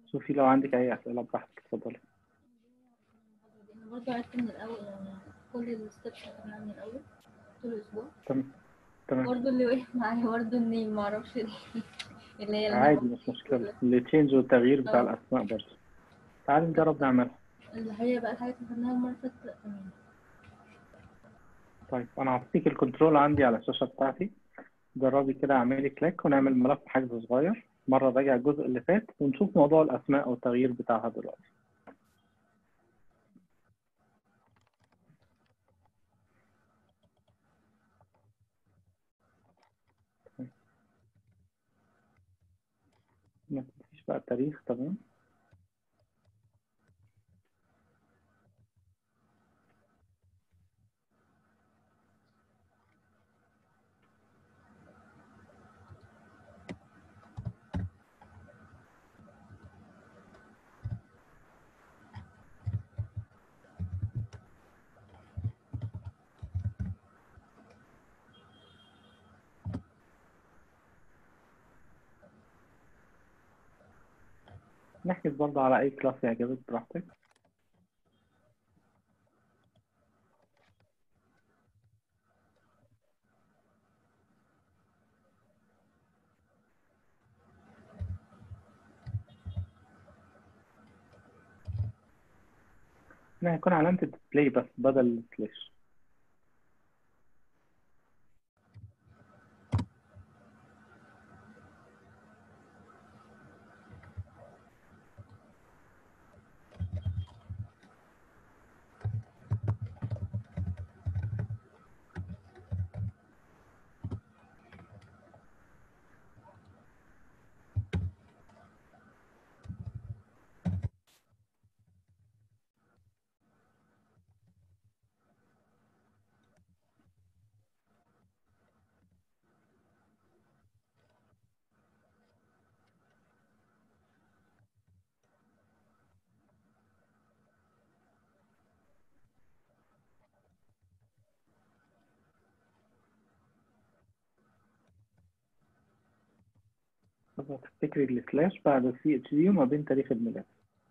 شوفي لو عندك اي اسئله براحتك اتفضلي انا برضه عرفت من الاول يعني كل الستبس اللي خدناها من الاول طول الاسبوع تمام تمام برضه اللي وقف معايا برضه اني ما اعرفش اللي هي عادي مش مشكله التشينج والتغيير بتاع اه. الاسماء برضه تعالي نجرب نعملها اللي هي بقى الحاجات اللي خدناها المره اللي فاتت لأ، تمام طيب انا هعطيك الكنترول عندي على الشاشه بتاعتي جربي كده اعملي كليك ونعمل ملف حجز صغير مره راجع الجزء اللي فات ونشوف موضوع الاسماء والتغيير بتاعها دلوقتي ما تنسيش بقى التاريخ تمام نحجز برضه على اي كلاس يعجبك براحتك هنا هيكون علامة الديسبلاي بس بدل السلاش بس تفتكري السلاش بعد السي اتش دي وما بين تاريخ الميلاد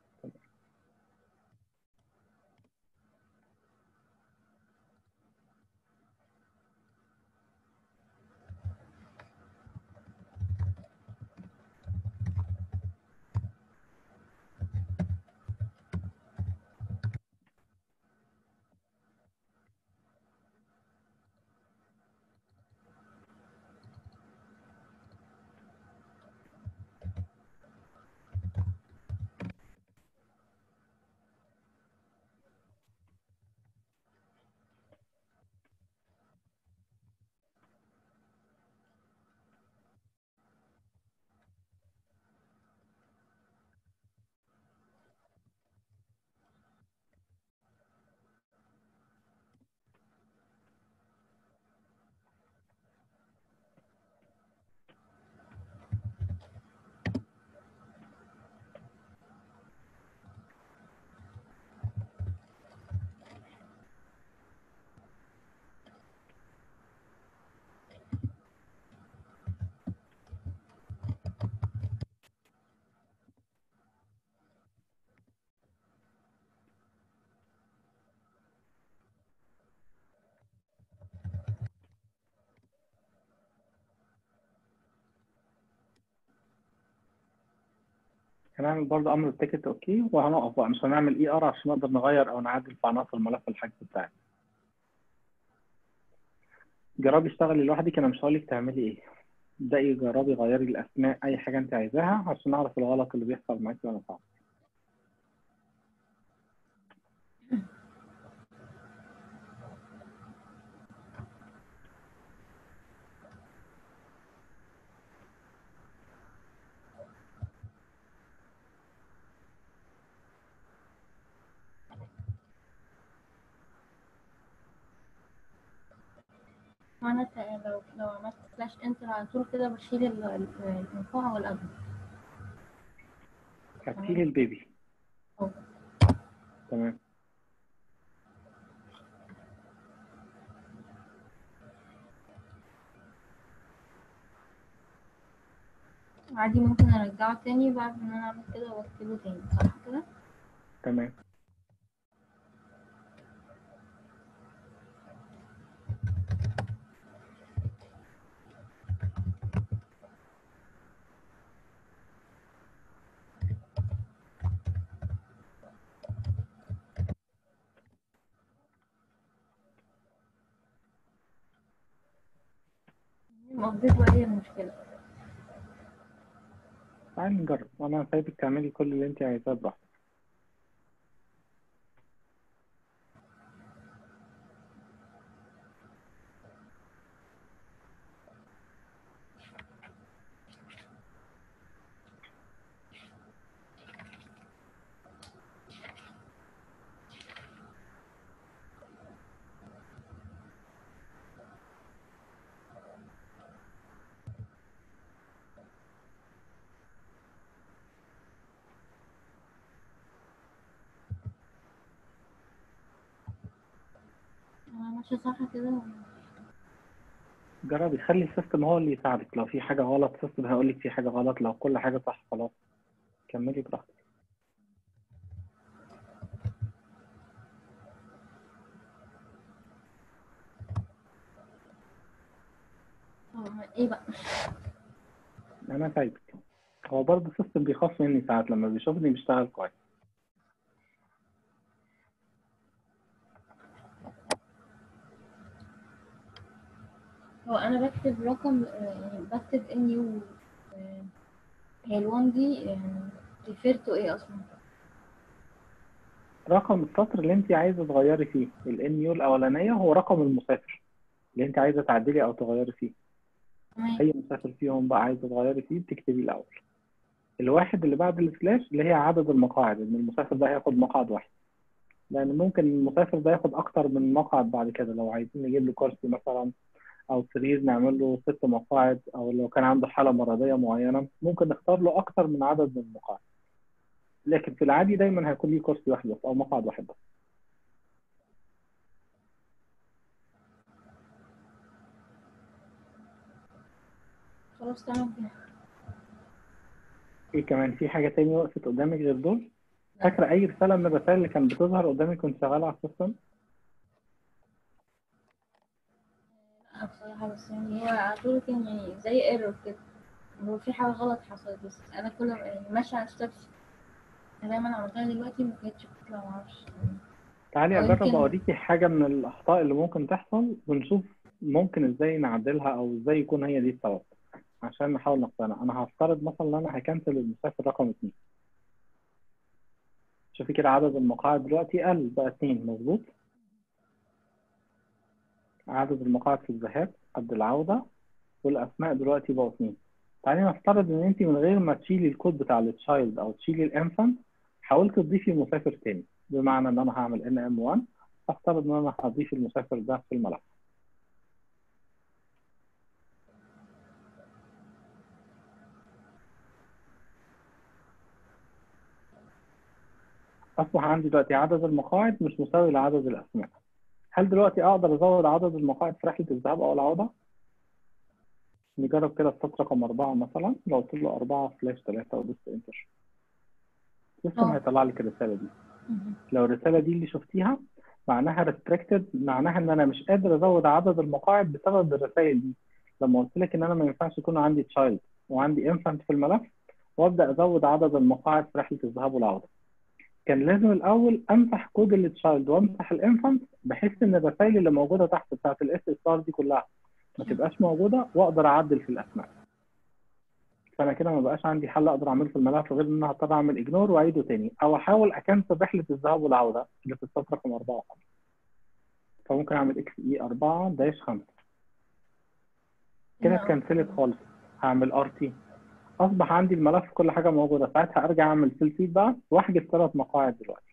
هنعمل برضه امر التيكت اوكي وهنقف بقى مش هنعمل اي ار عشان نقدر نغير او نعدل في عناصر ملف الحجز بتاعنا جربي اشتغلي لوحدك انا مش هقولك تعملي ايه ابدأي جربي غيري الاسماء اي حاجه انت عايزاها عشان اعرف الغلط اللي بيحصل معاكي وانا صعب معنى ت- لو لو عملت سلاش انتر على طول كده بشيل ال- ال- المرفوع والقبل هتشيلي البيبي أهو. تمام عادي ممكن ارجعه تاني بعد ما انا اعمل كده واكتبه تاني صح كده تمام الابديت بقى هي المشكلة تعالي نجرب انا سايبك تعملي كل اللي انت عايزاه براحتك انا ماشية صح كده ولا- جربي خلي السيستم هو اللي يساعدك لو في حاجة غلط السيستم هيقول لك في حاجة غلط لو كل حاجة صح خلاص كملي براحتك طب ايه بقى انا سايبك هو برضه السيستم بيخاف مني ساعات لما بيشوفني بيشتغل كويس هو انا بكتب رقم آه، يعني بكتب ان يو هي الوان دي يعني ريفيرتو ايه اصلا رقم السطر اللي انت عايزة تغيري فيه الان يو الاولانية هو رقم المسافر اللي انت عايزة تعدلي او تغيري فيه تمام اي مسافر فيهم بقى عايزة تغيري فيه بتكتبيه الاول الواحد اللي بعد السلاش اللي هي عدد المقاعد ان المسافر ده هياخد مقعد واحد لان ممكن المسافر ده ياخد اكتر من مقعد بعد كده لو عايزين نجيب له كرسي مثلا او سرير نعمل له ست مقاعد او لو كان عنده حالة مرضية معينة ممكن نختار له اكتر من عدد من المقاعد لكن في العادي دايما هيكون ليه كرسي واحد بس او مقعد واحد بس خلاص تمام كده ايه كمان في حاجة تاني وقفت قدامك غير دول فاكرة اي رسالة من الرسائل اللي كانت بتظهر قدامك وانت شغالة على السيستم لا بصراحة بس يعني هو على طول كان يعني زي ايرور كده هو في حاجة غلط حصلت بس أنا كل ما يعني ماشية على ستيبس أنا دايما عملتها دلوقتي ما كانتش بتطلع معرفش تعالي أو اجرب يمكن- اوريكي حاجة من الاخطاء اللي ممكن تحصل ونشوف ممكن ازاي نعدلها او ازاي يكون هي دي السبب عشان نحاول نقتنع انا هفترض مثلا ان انا هكنسل المسافر رقم اتنين شوفي كده عدد المقاعد دلوقتي قل بقى اتنين مظبوط عدد المقاعد في الذهاب قد العودة والاسماء دلوقتي بقوا اتنين تعالي نفترض ان انت من غير ما تشيلي الكود بتاع التشايلد او تشيلي الانفانت حاولت تضيفي مسافر تاني بمعنى ان انا هعمل ان ام 1 هفترض ان انا هضيف المسافر ده في الملف أصبح عندي دلوقتي عدد المقاعد مش مساوي لعدد الأسماء هل دلوقتي أقدر أزود عدد المقاعد في رحلة الذهاب أو العودة؟ نجرب كده السطر رقم أربعة مثلا لو قلت له أربعة سلاش تلاتة ودوست انتر لسه اه. هيطلع لك الرسالة دي مهم. لو الرسالة دي اللي شفتيها معناها restricted معناها ان انا مش قادر ازود عدد المقاعد بسبب الرسائل دي لما قلت لك ان انا ما ينفعش يكون عندي child وعندي infant في الملف وابدا ازود عدد المقاعد في رحلة الذهاب والعودة كان لازم الاول امسح كود التشايلد وامسح الانفانت بحيث ان الرسائل اللي موجودة تحت بتاعت الاس اس ار دي كلها ما تبقاش موجودة واقدر اعدل في الاسماء فانا كده ما بقاش عندي حل اقدر اعمله في الملف غير ان انا هضطر اعمل اجنور واعيده تاني او احاول اكنسل رحله الذهاب والعوده اللي في السطر رقم 4 وخمسة فممكن اعمل اكس اي 4 داش 5 كده نعم. اتكنسلت خالص هعمل ار تي اصبح عندي الملف كل حاجه موجوده ساعتها ارجع اعمل فيل فيد بقى واحجز ثلاث مقاعد دلوقتي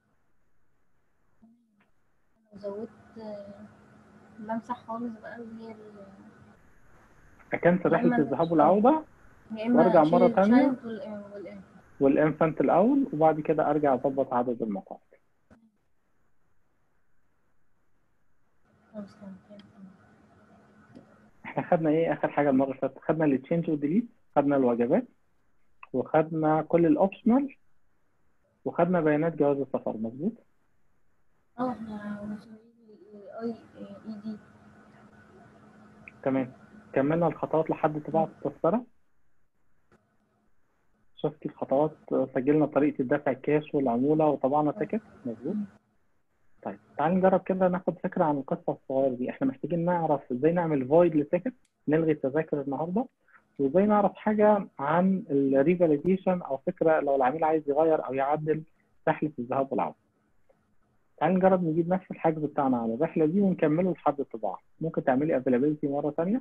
لو زودت آه، بمسح خالص بقى اللي هي ال- اكنسل يا رحله إما الذهاب الchild. والعوده يا إما وأرجع أشيل مرة تانية. الchild والإن- والإنفant. والانفانت الاول وبعد كده ارجع اظبط عدد المقاعد خلاص تمام، تمام. احنا خدنا ايه اخر حاجه المره اللي فاتت خدنا التشينج والديليت خدنا الوجبات وخدنا كل الاوبشنال وخدنا بيانات جواز السفر مظبوط اه احنا وصلنا اي اي دي تمام كملنا الخطوات لحد طباعة التذكرة شفتي الخطوات سجلنا طريقة الدفع الكاش والعمولة وطبعنا تيكت مظبوط طيب تعالي نجرب كده ناخد فكرة عن القصة الصغيرة دي احنا محتاجين نعرف ازاي نعمل فويد للتيكت نلغي التذاكر النهاردة وازاي نعرف حاجة عن الريفاليديشن او فكرة لو العميل عايز يغير او يعدل رحلة الذهاب والعودة تعالي نجرب نجيب نفس الحجز بتاعنا على الرحلة دي ونكمله لحد الطباعة ممكن تعملي افيلابيلتي مرة ثانية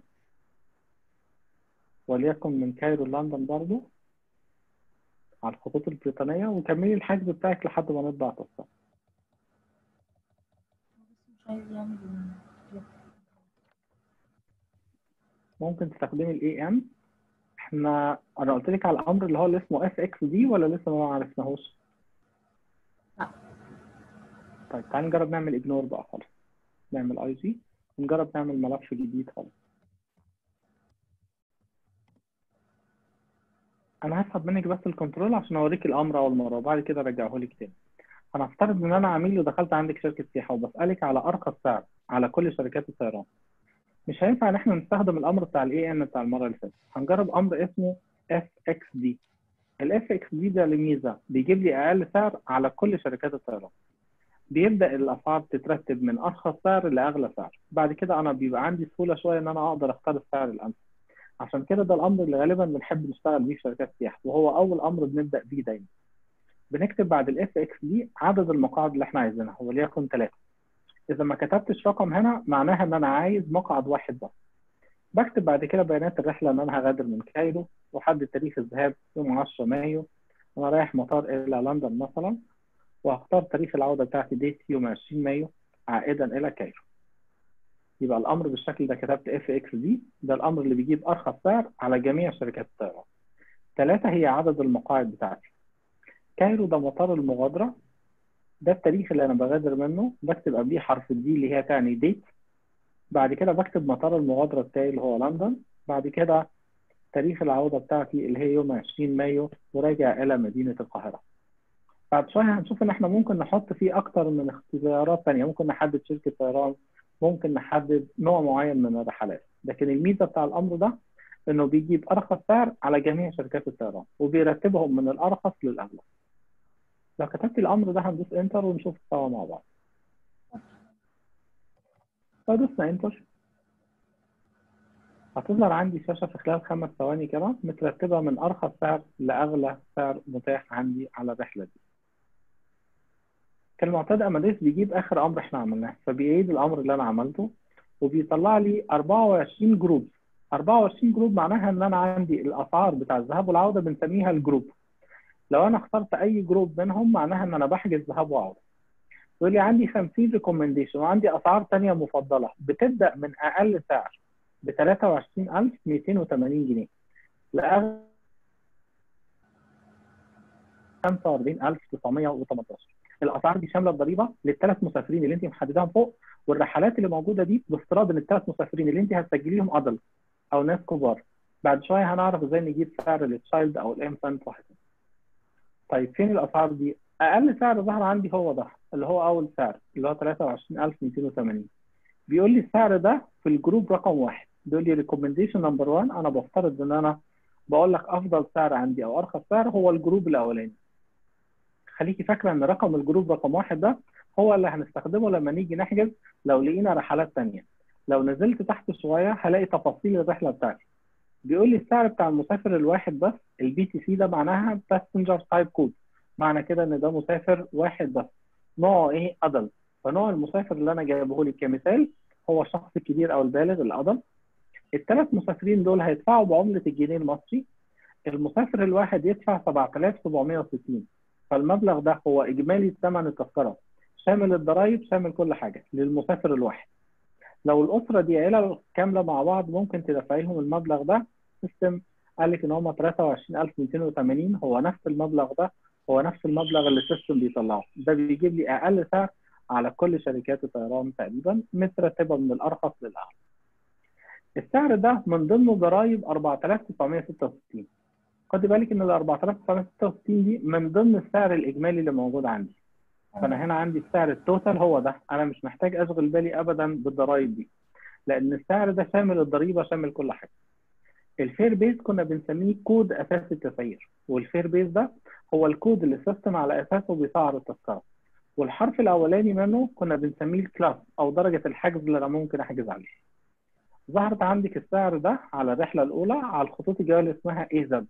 وليكن من كايرو لندن برضو على الخطوط البريطانية وكملي الحجز بتاعك لحد ما نطبع التذكرة بس مش عايز يعمل ممكن تستخدمي الاي ام احنا انا قلت لك على الامر اللي هو اللي اسمه اف اكس دي ولا لسه ما عرفناهوش لا. طيب تعالى نجرب نعمل اجنور بقى خالص نعمل اي جي ونجرب نعمل ملف جديد خالص انا هسحب منك بس الكنترول عشان اوريك الامر اول مره وبعد كده ارجعه لك تاني انا هفترض ان انا عميل ودخلت عندك شركه سياحه وبسالك على ارخص سعر على كل شركات الطيران مش هينفع ان احنا نستخدم الامر بتاع الاي ان بتاع المره اللي فاتت هنجرب امر اسمه اف اكس دي الاف اكس دي ده له ميزه بيجيب لي اقل سعر على كل شركات الطيران بيبدا الاسعار تترتب من ارخص سعر لاغلى سعر بعد كده انا بيبقى عندي سهوله شويه ان انا اقدر اختار السعر الامثل عشان كده ده الامر اللي غالبا بنحب نشتغل بيه في شركات السياحه وهو اول امر بنبدا بيه دايما بنكتب بعد الاف اكس دي عدد المقاعد اللي احنا عايزينها وليكن ثلاثه اذا ما كتبتش رقم هنا معناها ان انا عايز مقعد واحد بس بكتب بعد كده بيانات الرحله ان انا هغادر من كايرو وحدد تاريخ الذهاب يوم 10 مايو انا رايح مطار الى لندن مثلا وهختار تاريخ العوده بتاعتي ديت يوم 20 مايو عائدا الى كايرو يبقى الامر بالشكل ده كتبت اف اكس دي ده الامر اللي بيجيب ارخص سعر على جميع شركات الطيران ثلاثة هي عدد المقاعد بتاعتي كايرو ده مطار المغادرة ده التاريخ اللي انا بغادر منه بكتب قبليه حرف الدي اللي هي تعني ديت بعد كده بكتب مطار المغادرة بتاعي اللي هو لندن بعد كده تاريخ العودة بتاعتي اللي هي يوم 20 مايو وراجع إلى مدينة القاهرة بعد شوية هنشوف إن إحنا ممكن نحط فيه أكتر من اختيارات تانية ممكن نحدد شركة طيران ممكن نحدد نوع معين من الرحلات لكن الميزة بتاع الأمر ده إنه بيجيب أرخص سعر على جميع شركات الطيران وبيرتبهم من الأرخص للأغلى لو كتبت الأمر ده هندوس إنتر ونشوف سوا مع بعض لو دوسنا إنتر هتظهر عندي شاشة في خلال خمس ثواني كده مترتبة من أرخص سعر لأغلى سعر متاح عندي على الرحلة دي. كالمعتاد أماديس بيجيب آخر أمر إحنا عملناه فبيعيد الأمر اللي أنا عملته وبيطلع لي 24 جروب 24 جروب معناها إن أنا عندي الأسعار بتاع الذهاب والعودة بنسميها الجروب لو أنا اخترت أي جروب منهم معناها إن أنا بحجز ذهاب وعودة يقول لي عندي 50 ريكومنديشن وعندي أسعار تانية مفضلة بتبدأ من أقل سعر ب 23280 جنيه لأغلى 45918 الاسعار دي شامله الضريبه للثلاث مسافرين اللي انت محدداهم فوق والرحلات اللي موجوده دي بافتراض ان الثلاث مسافرين اللي انت هتسجليهم ادلت او ناس كبار بعد شويه هنعرف ازاي نجيب سعر للتشايلد او الانفانت وهكذا طيب فين الاسعار دي اقل سعر ظهر عندي هو ده اللي هو اول سعر اللي هو 23280 بيقول لي السعر ده في الجروب رقم واحد بيقول لي ريكومنديشن نمبر 1 انا بفترض ان انا بقول لك افضل سعر عندي او ارخص سعر هو الجروب الاولاني خليكي فاكره ان رقم الجروب رقم واحد ده هو اللي هنستخدمه لما نيجي نحجز لو لقينا رحلات تانية لو نزلت تحت شويه هلاقي تفاصيل الرحله بتاعتي بيقول لي السعر بتاع المسافر الواحد بس البي تي سي ده معناها باسنجر تايب كود معنى كده ان ده مسافر واحد بس نوعه ايه ادلت فنوع المسافر اللي انا جايبه لك كمثال هو الشخص الكبير او البالغ الادلت الثلاث مسافرين دول هيدفعوا بعمله الجنيه المصري المسافر الواحد يدفع 7760 فالمبلغ ده هو اجمالي ثمن التذكره شامل الضرايب شامل كل حاجه للمسافر الواحد لو الاسره دي عيله كامله مع بعض ممكن تدفعي لهم المبلغ ده سيستم قال لك ان هم 23280 هو نفس المبلغ ده هو نفس المبلغ اللي السيستم بيطلعه ده بيجيب لي اقل سعر على كل شركات الطيران تقريبا مترتبه من الارخص للاعلى السعر ده من ضمنه ضرائب 4966 خدي بالك ان ال 4966 دي من ضمن السعر الاجمالي اللي موجود عندي فانا هنا عندي السعر التوتال هو ده انا مش محتاج اشغل بالي ابدا بالضرائب دي لان السعر ده شامل الضريبه شامل كل حاجه الفير بيز كنا بنسميه كود اساس التسعير والفير بيز ده هو الكود اللي السيستم على اساسه بيسعر التذكره والحرف الاولاني منه كنا بنسميه الكلاس او درجه الحجز اللي انا ممكن احجز عليه ظهرت عندك السعر ده على الرحله الاولى على الخطوط الجويه اللي اسمها اي زد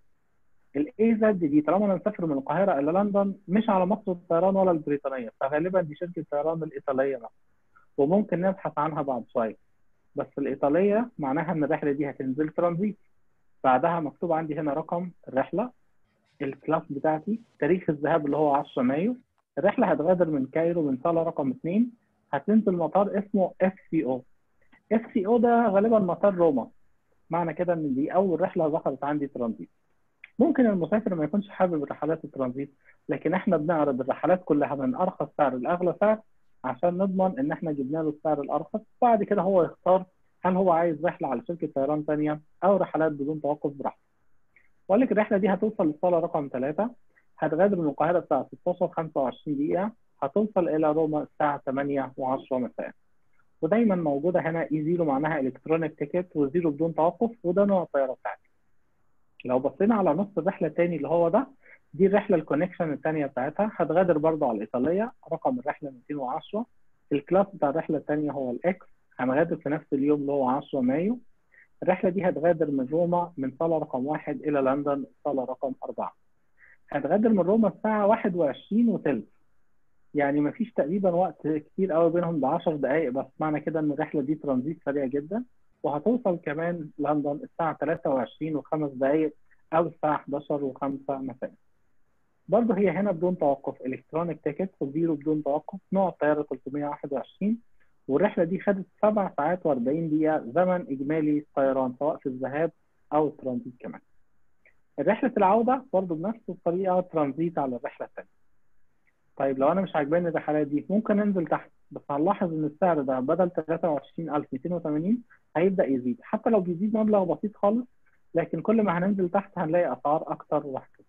الاي زد دي طالما انا مسافر من القاهره الى لندن مش على مصر الطيران ولا البريطانيه فغالبا دي شركه الطيران الايطاليه بقى وممكن نبحث عنها بعد شويه بس الايطاليه معناها ان الرحله دي هتنزل ترانزيت بعدها مكتوب عندي هنا رقم الرحله الكلاس بتاعتي تاريخ الذهاب اللي هو 10 مايو الرحله هتغادر من كايرو من صاله رقم 2 هتنزل مطار اسمه اف سي او اف سي او ده غالبا مطار روما معنى كده ان دي اول رحله ظهرت عندي ترانزيت ممكن المسافر ما يكونش حابب رحلات الترانزيت لكن احنا بنعرض الرحلات كلها من ارخص سعر لاغلى سعر عشان نضمن ان احنا جبنا له السعر الارخص وبعد كده هو يختار هل هو عايز رحله على شركه طيران ثانيه او رحلات بدون توقف براحته. واقول لك الرحله دي هتوصل للصاله رقم 3 هتغادر من القاهره الساعه 16 25 دقيقه هتوصل الى روما الساعه 8 و10 مساء. ودايما موجوده هنا اي زيرو معناها الكترونيك تيكت وزيرو بدون توقف وده نوع الطياره بتاعتي. لو بصينا على نص الرحله الثاني اللي هو ده دي الرحله الكونكشن الثانيه بتاعتها هتغادر برضه على الايطاليه رقم الرحله 210 الكلاس بتاع الرحله الثانيه هو الاكس هنغادر في نفس اليوم اللي هو 10 مايو الرحله دي هتغادر من روما من صاله رقم واحد الى لندن صاله رقم اربعه هتغادر من روما الساعه 21 وثلث يعني ما فيش تقريبا وقت كتير قوي بينهم ده 10 دقائق بس معنى كده ان الرحله دي ترانزيت سريع جدا وهتوصل كمان لندن الساعه 23 وخمس دقائق او الساعه 11 و5 مساء برضه هي هنا بدون توقف الكترونيك تيكت وزيرو بدون توقف نوع الطياره 321 والرحله دي خدت 7 ساعات و40 دقيقه زمن اجمالي الطيران سواء في الذهاب او الترانزيت كمان. رحله العوده برضه بنفس الطريقه ترانزيت على الرحله الثانيه. طيب لو انا مش عاجباني الرحلات دي ممكن انزل تحت بس هنلاحظ ان السعر ده بدل 23280 هيبدا يزيد حتى لو بيزيد مبلغ بسيط خالص لكن كل ما هننزل تحت هنلاقي اسعار اكتر وهكذا.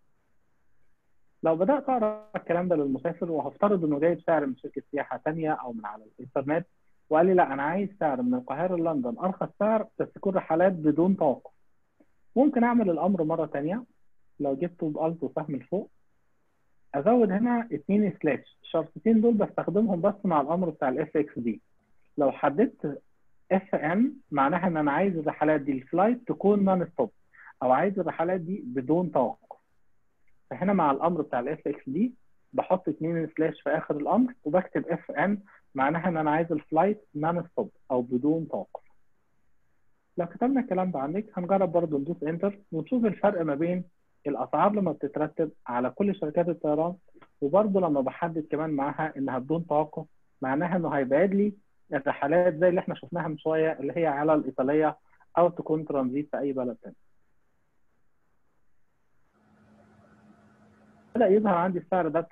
لو بدات اقرا الكلام ده للمسافر وهفترض انه جايب سعر من شركه سياحه ثانيه او من على الانترنت وقال لي لا انا عايز سعر من القاهره لندن ارخص سعر بس تكون رحلات بدون توقف ممكن اعمل الامر مره ثانيه لو جبته بالت وسهم لفوق ازود هنا اثنين سلاش الشرطتين دول بستخدمهم بس مع الامر بتاع الاف اكس دي لو حددت اف ان معناها ان انا عايز الرحلات دي الفلايت تكون نون ستوب او عايز الرحلات دي بدون توقف فهنا مع الامر بتاع الاف اكس دي بحط اثنين سلاش في اخر الامر وبكتب اف ان معناها ان انا عايز الفلايت نون ستوب او بدون توقف لو كتبنا الكلام ده عندك هنجرب برضه ندوس انتر ونشوف الفرق ما بين الاسعار لما بتترتب على كل شركات الطيران وبرضه لما بحدد كمان معاها انها بدون توقف معناها انه هيبعد لي الرحلات زي اللي احنا شفناها من شويه اللي هي على الايطاليه او تكون ترانزيت في اي بلد تاني بدا يظهر عندي السعر ده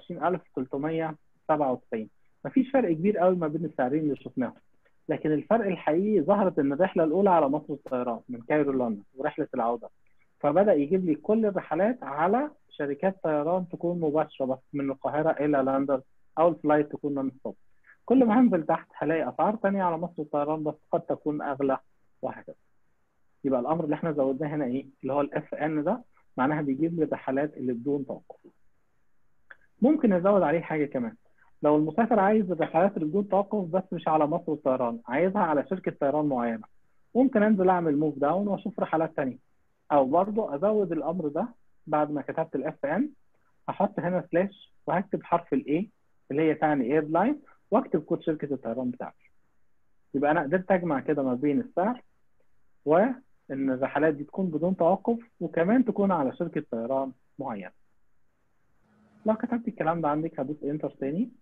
23397 مفيش فرق كبير قوي ما بين السعرين اللي شفناهم لكن الفرق الحقيقي ظهرت ان الرحله الاولى على مصر الطيران من كايرو لندن ورحله العوده فبدا يجيب لي كل الرحلات على شركات طيران تكون مباشره بس من القاهره الى لندن او الفلايت تكون نون ستوب كل ما هنزل تحت هلاقي اسعار ثانيه على مصر الطيران بس قد تكون اغلى وهكذا يبقى الامر اللي احنا زودناه هنا ايه اللي هو الاف ان ده معناها بيجيب لي الرحلات اللي بدون توقف ممكن نزود عليه حاجه كمان لو المسافر عايز الرحلات اللي بدون توقف بس مش على مصر الطيران عايزها على شركه طيران معينه ممكن انزل اعمل موف داون واشوف رحلات ثانيه او برضه ازود الامر ده بعد ما كتبت الاف ان هحط هنا سلاش وهكتب حرف الاي اللي هي تعني ايرلاين واكتب كود شركه الطيران بتاعتي يبقى انا قدرت اجمع كده ما بين السعر وان الرحلات دي تكون بدون توقف وكمان تكون على شركه طيران معينه لو كتبت الكلام ده عندك هدوس انتر تاني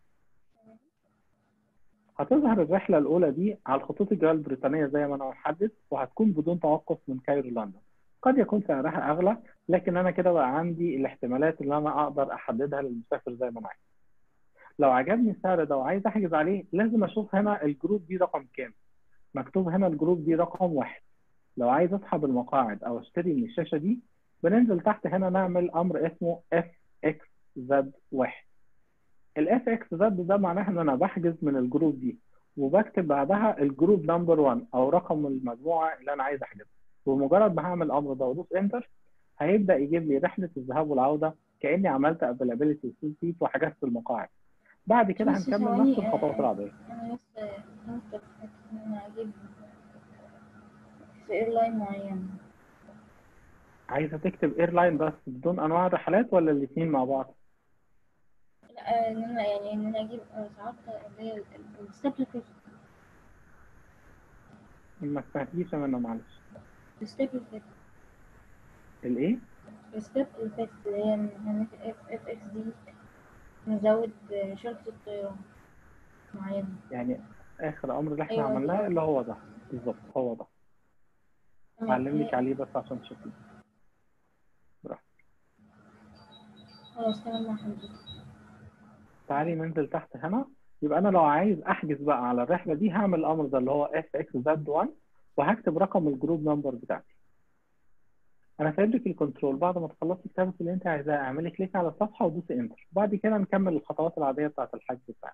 هتظهر الرحلة الأولى دي على الخطوط الجوية البريطانية زي ما أنا محدد وهتكون بدون توقف من كايرو لندن قد يكون سعرها أغلى لكن أنا كده بقى عندي الاحتمالات اللي أنا أقدر أحددها للمسافر زي ما أنا عايز لو عجبني السعر ده وعايز أحجز عليه لازم أشوف هنا الجروب دي رقم كام مكتوب هنا الجروب دي رقم واحد لو عايز اسحب المقاعد او اشتري من الشاشه دي بننزل تحت هنا نعمل امر اسمه fxz1 الاف اكس زد ده معناها ان انا بحجز من الجروب دي وبكتب بعدها الجروب نمبر 1 او رقم المجموعه اللي انا عايز احجزها بمجرد ما هعمل الامر ده وادوس انتر هيبدا يجيب لي رحله الذهاب والعوده كاني عملت افيلابيلتي سيت وحجزت المقاعد بعد كده بس هنكمل ثواني، نفس الخطوات العاديه انا بس هنكتب ان انا اجيب في ايرلاين معين عايزه تكتب ايرلاين بس بدون انواع الرحلات ولا الاثنين مع بعض لا ان انا يعني ان انا اجيب ساعات اللي هي الستيب اللي ما سمعتيش منه معلش الستيب اللي فاتت الايه الستيب اللي فاتت اللي هي ان هنك اف اف اكس دي نزود شركة الطيران معينة يعني اخر امر اللي احنا أيوة، عملناه دي. اللي هو ده بالظبط هو ده هعلم لك عليه بس عشان تشوفيه خلاص تمام مع حضرتك تعالي ننزل تحت هنا يبقى انا لو عايز احجز بقى على الرحله دي هعمل الامر ده اللي هو اف اكس زد 1 وهكتب رقم الجروب نمبر بتاعتي انا سايب لك الكنترول بعد ما تخلصي كتابه اللي انت عايزاه اعملي كليك على الصفحه ودوسي انتر بعد كده نكمل الخطوات العاديه بتاعت الحجز بتاعنا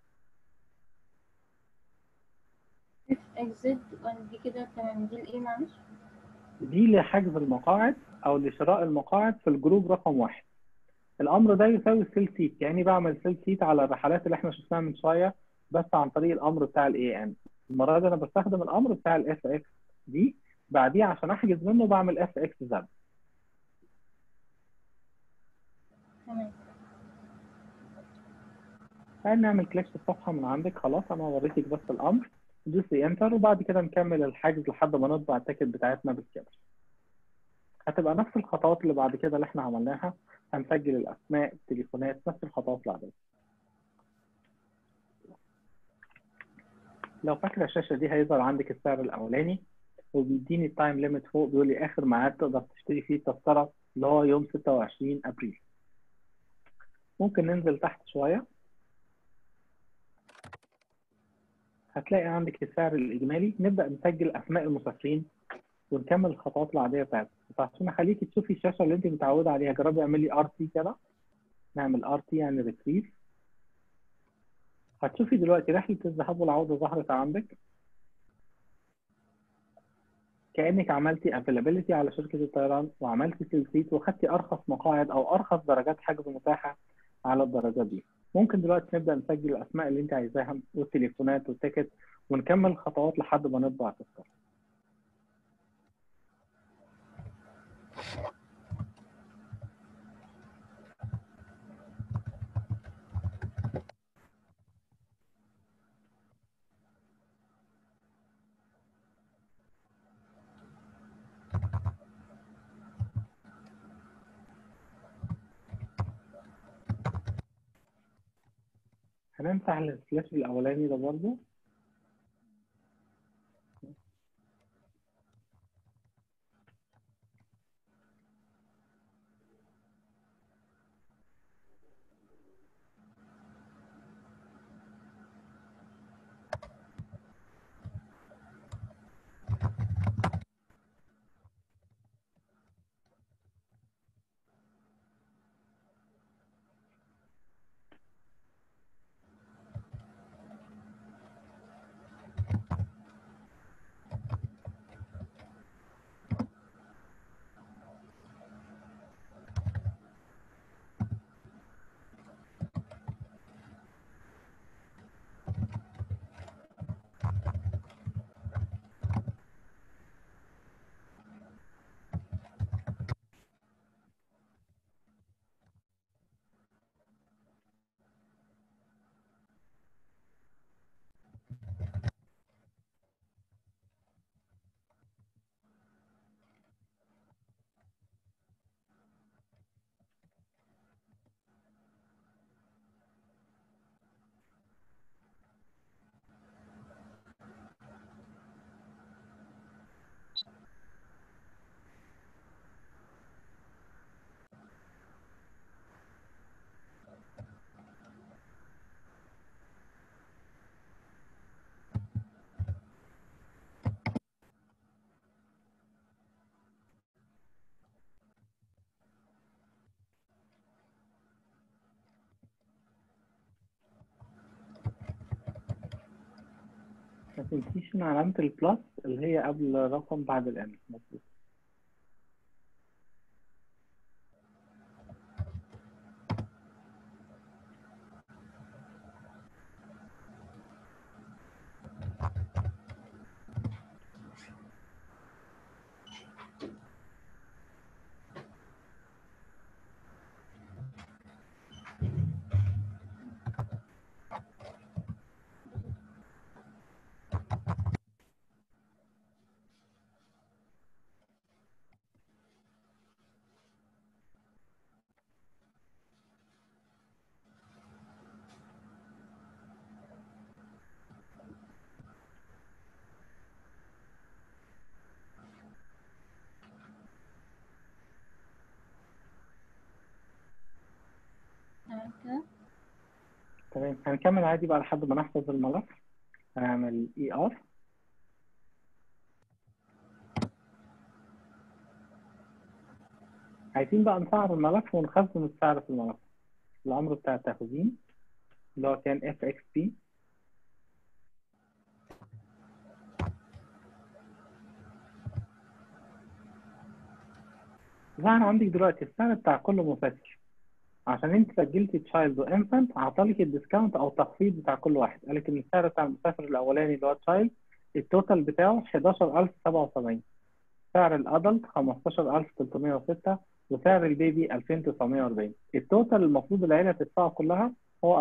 اف اكس زد دي كده تمام دي الايه معلش دي لحجز المقاعد او لشراء المقاعد في الجروب رقم واحد الامر ده يساوي سيل سيت يعني بعمل سيل سيت على الرحلات اللي احنا شفناها من شويه بس عن طريق الامر بتاع الاي ان المره دي انا بستخدم الامر بتاع الاف اكس دي بعديه عشان احجز منه بعمل اف اكس زد تمام تعالى نعمل كليك في الصفحه من عندك خلاص انا وريتك بس الامر دوسي انتر وبعد كده نكمل الحجز لحد ما نطبع التيكت بتاعتنا بالكامل هتبقى نفس الخطوات اللي بعد كده اللي احنا عملناها هنسجل الاسماء التليفونات نفس الخطوات العاديه لو فاكره الشاشه دي هيظهر عندك السعر الاولاني وبيديني التايم ليميت فوق بيقول لي اخر ميعاد تقدر تشتري فيه التذكره اللي هو يوم 26 ابريل ممكن ننزل تحت شويه هتلاقي عندك السعر الاجمالي نبدا نسجل اسماء المسافرين ونكمل الخطوات العاديه بتاعتنا فعشان اخليكي تشوفي الشاشه اللي انت متعوده عليها جربي اعملي ار تي كده نعمل ار تي يعني ريتريف هتشوفي دلوقتي رحله الذهاب والعوده ظهرت عندك كانك عملتي افيلابيلتي على شركه الطيران وعملتي سلسيت وخدتي ارخص مقاعد او ارخص درجات حجز متاحه على الدرجات دي ممكن دلوقتي نبدا نسجل الاسماء اللي انت عايزاها والتليفونات والتيكت ونكمل الخطوات لحد ما نطبع التذكره هنمسح الفلاش الاولاني ده برضو ما تنسيش ان علامة البلس اللي هي قبل رقم بعد الان مظبوط تمام كده تمام هنكمل عادي بقى لحد ما نحفظ الملف هنعمل اي ار عايزين بقى نسعر الملف ونخزن السعر في الملف الامر بتاع التخزين اللي هو كان اف اكس بي ظهر عندك دلوقتي السعر بتاع كل مسافر عشان انت سجلتي تشايلد وانفانت عطالك الديسكاونت او التخفيض بتاع كل واحد قالك ان السعر بتاع المسافر الاولاني اللي هو تشايلد التوتال بتاعه 11077 سعر الادلت 15306 وسعر البيبي 2940 التوتال المفروض العيله تدفعه كلها هو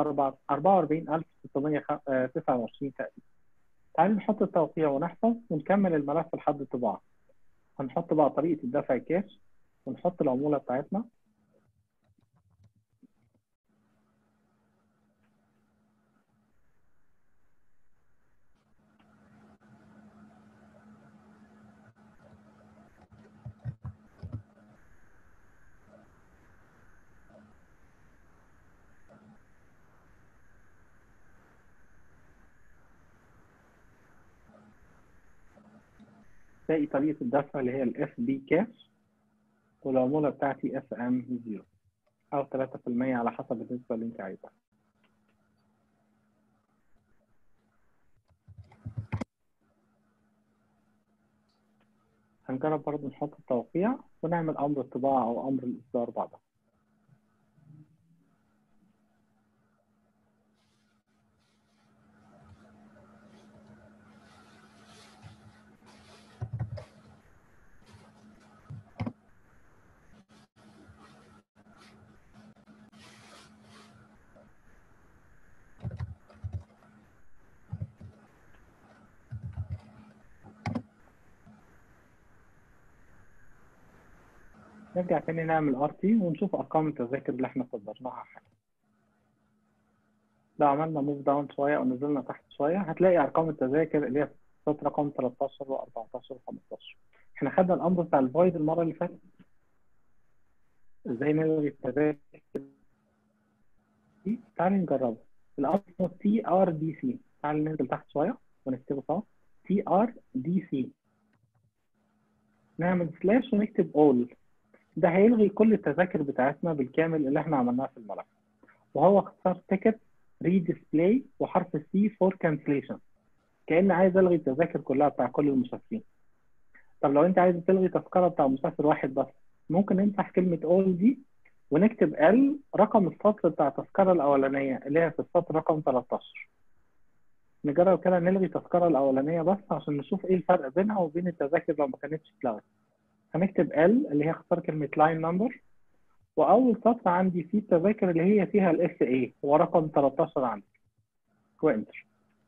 44629 تقريبا تعالوا نحط التوقيع ونحفظ ونكمل الملف لحد الطباعه هنحط بقى طريقه الدفع كاش ونحط العموله بتاعتنا باقي طريقة الدفع اللي هي الاف بي كاش والعمولة بتاعتي اف ام 0 أو 3% على حسب النسبة اللي أنت عايزها هنجرب برضه نحط التوقيع ونعمل أمر الطباعة أو أمر الإصدار بعدها نرجع تاني نعمل ار تي ونشوف ارقام التذاكر اللي احنا صدرناها حالا لو عملنا موف داون شويه او نزلنا تحت شويه هتلاقي ارقام التذاكر اللي هي في سطر رقم 13 و14 و15 احنا خدنا الامر بتاع الفويد المره اللي فاتت ازاي نلغي التذاكر دي تعالي نجربه الامر اسمه تي ار دي سي تعالي ننزل تحت شويه ونكتبه سوا تي ار دي سي نعمل سلاش ونكتب اول ده هيلغي كل التذاكر بتاعتنا بالكامل اللي احنا عملناها في الملف وهو اختصار تيكت ري ديسبلاي وحرف السي فور كانسليشن كأن عايز الغي التذاكر كلها بتاع كل المسافرين طب لو انت عايز تلغي تذكره بتاع مسافر واحد بس ممكن نمسح كلمه اول دي ونكتب ال رقم السطر بتاع التذكره الاولانيه اللي هي في السطر رقم 13 نجرب كده نلغي التذكره الاولانيه بس عشان نشوف ايه الفرق بينها وبين التذاكر لو ما كانتش اتلغت هنكتب ال اللي هي اختصار كلمه لاين نمبر واول سطر عندي فيه التذاكر اللي هي فيها الاس اي هو رقم 13 عندي وانتر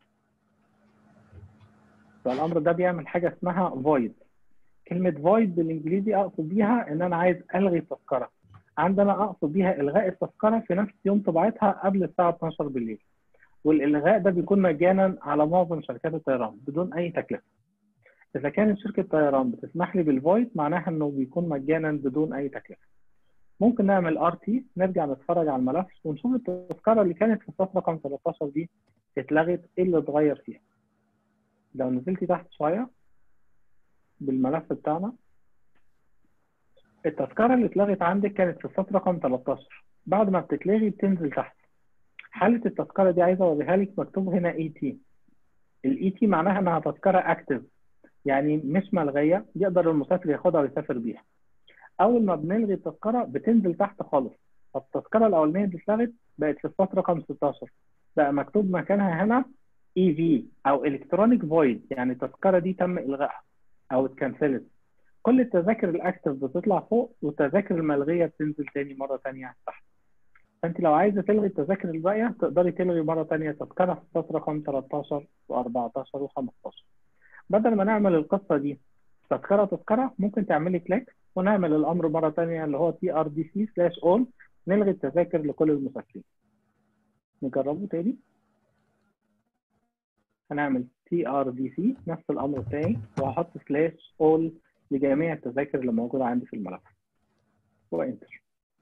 فالامر ده بيعمل حاجه اسمها void كلمه void بالانجليزي اقصد بيها ان انا عايز الغي التذكره عندنا اقصد بيها الغاء التذكره في نفس يوم طباعتها قبل الساعه 12 بالليل والالغاء ده بيكون مجانا على معظم شركات الطيران بدون اي تكلفه اذا كانت شركه طيران بتسمح لي بالفويد معناها انه بيكون مجانا بدون اي تكلفه ممكن نعمل ار تي نرجع نتفرج على الملف ونشوف التذكره اللي كانت في الصف رقم 13 دي اتلغت ايه اللي اتغير فيها لو نزلتي تحت شويه بالملف بتاعنا التذكره اللي اتلغت عندك كانت في السطر رقم 13 بعد ما بتتلغي بتنزل تحت حاله التذكره دي عايزه اوريها لك مكتوب هنا 18 الاي تي معناها انها تذكره اكتف يعني مش ملغيه يقدر المسافر ياخدها ويسافر بيها اول ما بنلغي التذكره بتنزل تحت خالص فالتذكره الاولانيه اللي اتلغت بقت في السطر رقم 16 بقى مكتوب مكانها هنا اي في او الكترونيك فويد يعني التذكره دي تم الغائها او اتكنسلت كل التذاكر الاكتف بتطلع فوق والتذاكر الملغيه بتنزل تاني مره تانيه تحت فانت لو عايزه تلغي التذاكر الباقيه تقدري تلغي مره تانيه تذكره في السطر رقم 13 و14 و15 بدل ما نعمل القصه دي تذكره تذكره ممكن تعملي كليك ونعمل الامر مره تانيه اللي هو تي ار دي سي سلاش اول نلغي التذاكر لكل المسافرين نجربه تاني هنعمل تي ار دي سي نفس الامر بتاعي وهحط سلاش اول لجميع التذاكر اللي موجوده عندي في الملف وانتر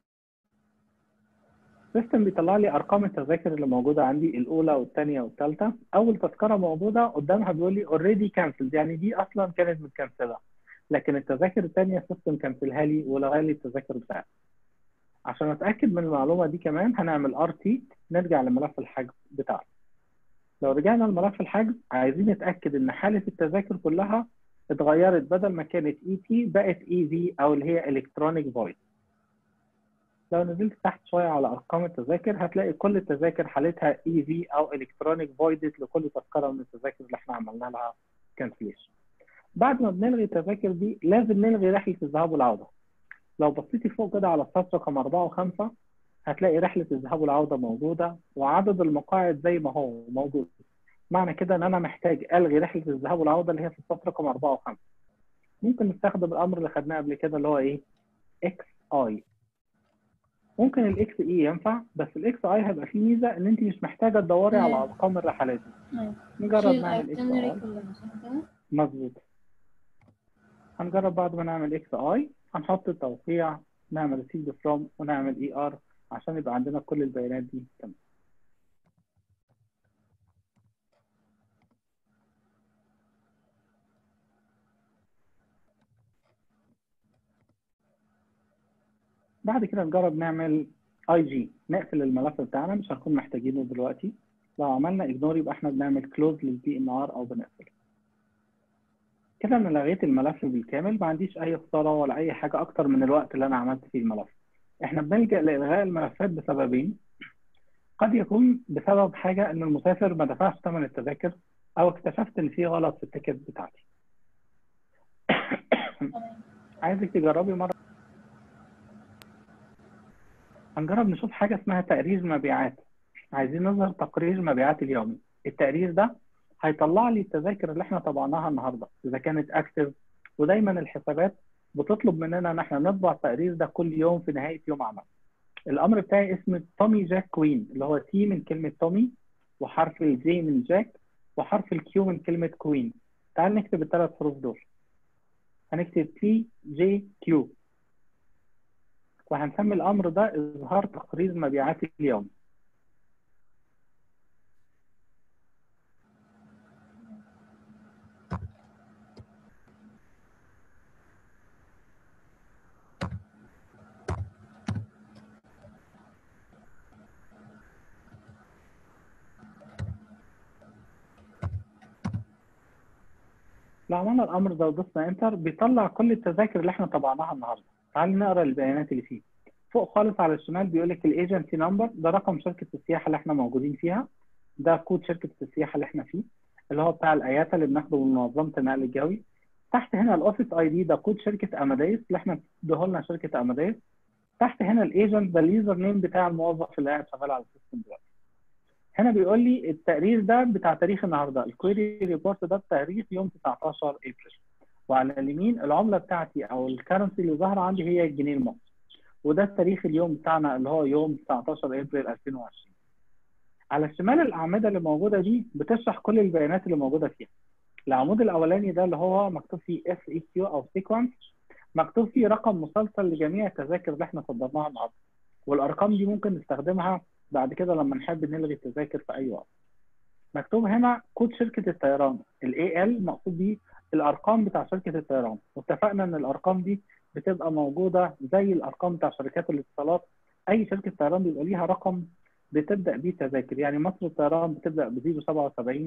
السيستم بيطلع لي ارقام التذاكر اللي موجوده عندي الاولى والثانيه والثالثه اول تذكره موجوده قدامها بيقول لي اوريدي كانسلد يعني دي اصلا كانت متكنسله لكن التذاكر الثانيه السيستم كنسلها لي ولغى لي التذاكر بتاعتي عشان اتاكد من المعلومه دي كمان هنعمل ار تي نرجع لملف الحجز بتاعنا لو رجعنا لملف الحجز عايزين نتاكد ان حاله التذاكر كلها اتغيرت بدل ما كانت اي تي بقت اي في او اللي هي الكترونيك فويد لو نزلت تحت شويه على ارقام التذاكر هتلاقي كل التذاكر حالتها اي في او الكترونيك فويدد لكل تذكره من التذاكر اللي احنا عملنا لها كانسليشن بعد ما بنلغي التذاكر دي لازم نلغي رحله الذهاب والعوده لو بصيتي فوق كده على السطر رقم 4 و5 هتلاقي رحله الذهاب والعوده موجوده وعدد المقاعد زي ما هو موجود معنى كده ان انا محتاج الغي رحله الذهاب والعوده اللي هي في السطر رقم 4 و5 ممكن نستخدم الامر اللي خدناه قبل كده اللي هو ايه اكس اي ممكن الاكس اي ينفع بس الاكس اي هيبقى فيه ميزه ان انت مش محتاجه تدوري على ارقام الرحلات دي أيوة. نجرب شيل نعمل اكس itinerary اي كلها صح كده؟ مظبوط هنجرب بعد ما نعمل اكس اي هنحط التوقيع نعمل ريسيف فروم ونعمل اي ار عشان يبقى عندنا كل البيانات دي تمام بعد كده نجرب نعمل اي جي نقفل الملف بتاعنا مش هنكون محتاجينه دلوقتي لو عملنا اجنور يبقى احنا بنعمل كلوز للبي ان ار او بنقفل كده انا لغيت الملف بالكامل ما عنديش اي خساره ولا اي حاجه اكتر من الوقت اللي انا عملت فيه الملف احنا بنلجا لالغاء الملفات بسببين قد يكون بسبب حاجه ان المسافر ما دفعش ثمن التذاكر او اكتشفت ان في غلط في التيكت بتاعتي عايزك تجربي مره هنجرب نشوف حاجه اسمها تقرير مبيعات عايزين نظهر تقرير مبيعات اليومي التقرير ده هيطلع لي التذاكر اللي احنا طبعناها النهارده اذا كانت اكتف ودايما الحسابات بتطلب مننا ان احنا نطبع التقرير ده كل يوم في نهايه يوم عمل الامر بتاعي اسمه تومي جاك كوين اللي هو تي من كلمه تومي وحرف الجي من جاك وحرف الكيو من كلمه كوين تعال نكتب الثلاث حروف دول هنكتب تي جي كيو وهنسمي الامر ده اظهار تقرير مبيعات اليوم لو عملنا الامر ده ودوسنا انتر بيطلع كل التذاكر اللي احنا طبعناها النهارده تعال نقرا البيانات اللي فيه فوق خالص على الشمال بيقول لك الايجنسي نمبر ده رقم شركه السياحه اللي احنا موجودين فيها ده كود شركه السياحه اللي احنا فيه اللي هو بتاع الاياتا اللي بناخده من منظمه النقل الجوي تحت هنا الاوفيس اي دي ده كود شركه اماديس اللي احنا بتديه لنا شركه اماديس تحت هنا الايجنت ده اليوزر نيم بتاع الموظف اللي قاعد شغال على السيستم دلوقتي هنا بيقول لي التقرير ده بتاع تاريخ النهارده الكويري ريبورت ده بتاريخ يوم 19 ابريل وعلى اليمين العمله بتاعتي او الكرنسي اللي ظاهره عندي هي الجنيه المصري وده التاريخ اليوم بتاعنا اللي هو يوم 19 ابريل 2020 على الشمال الاعمده اللي موجوده دي بتشرح كل البيانات اللي موجوده فيها العمود الاولاني ده اللي هو مكتوب فيه اس اي كيو او سيكونس مكتوب فيه رقم مسلسل لجميع التذاكر اللي احنا صدرناها النهارده والارقام دي ممكن نستخدمها بعد كده لما نحب نلغي التذاكر في اي وقت مكتوب هنا كود شركه الطيران الاي ال مقصود بيه الارقام بتاع شركه الطيران واتفقنا ان الارقام دي بتبقى موجوده زي الارقام بتاع شركات الاتصالات اي شركه طيران بيبقى ليها رقم بتبدا بيه تذاكر يعني مصر الطيران بتبدا ب 077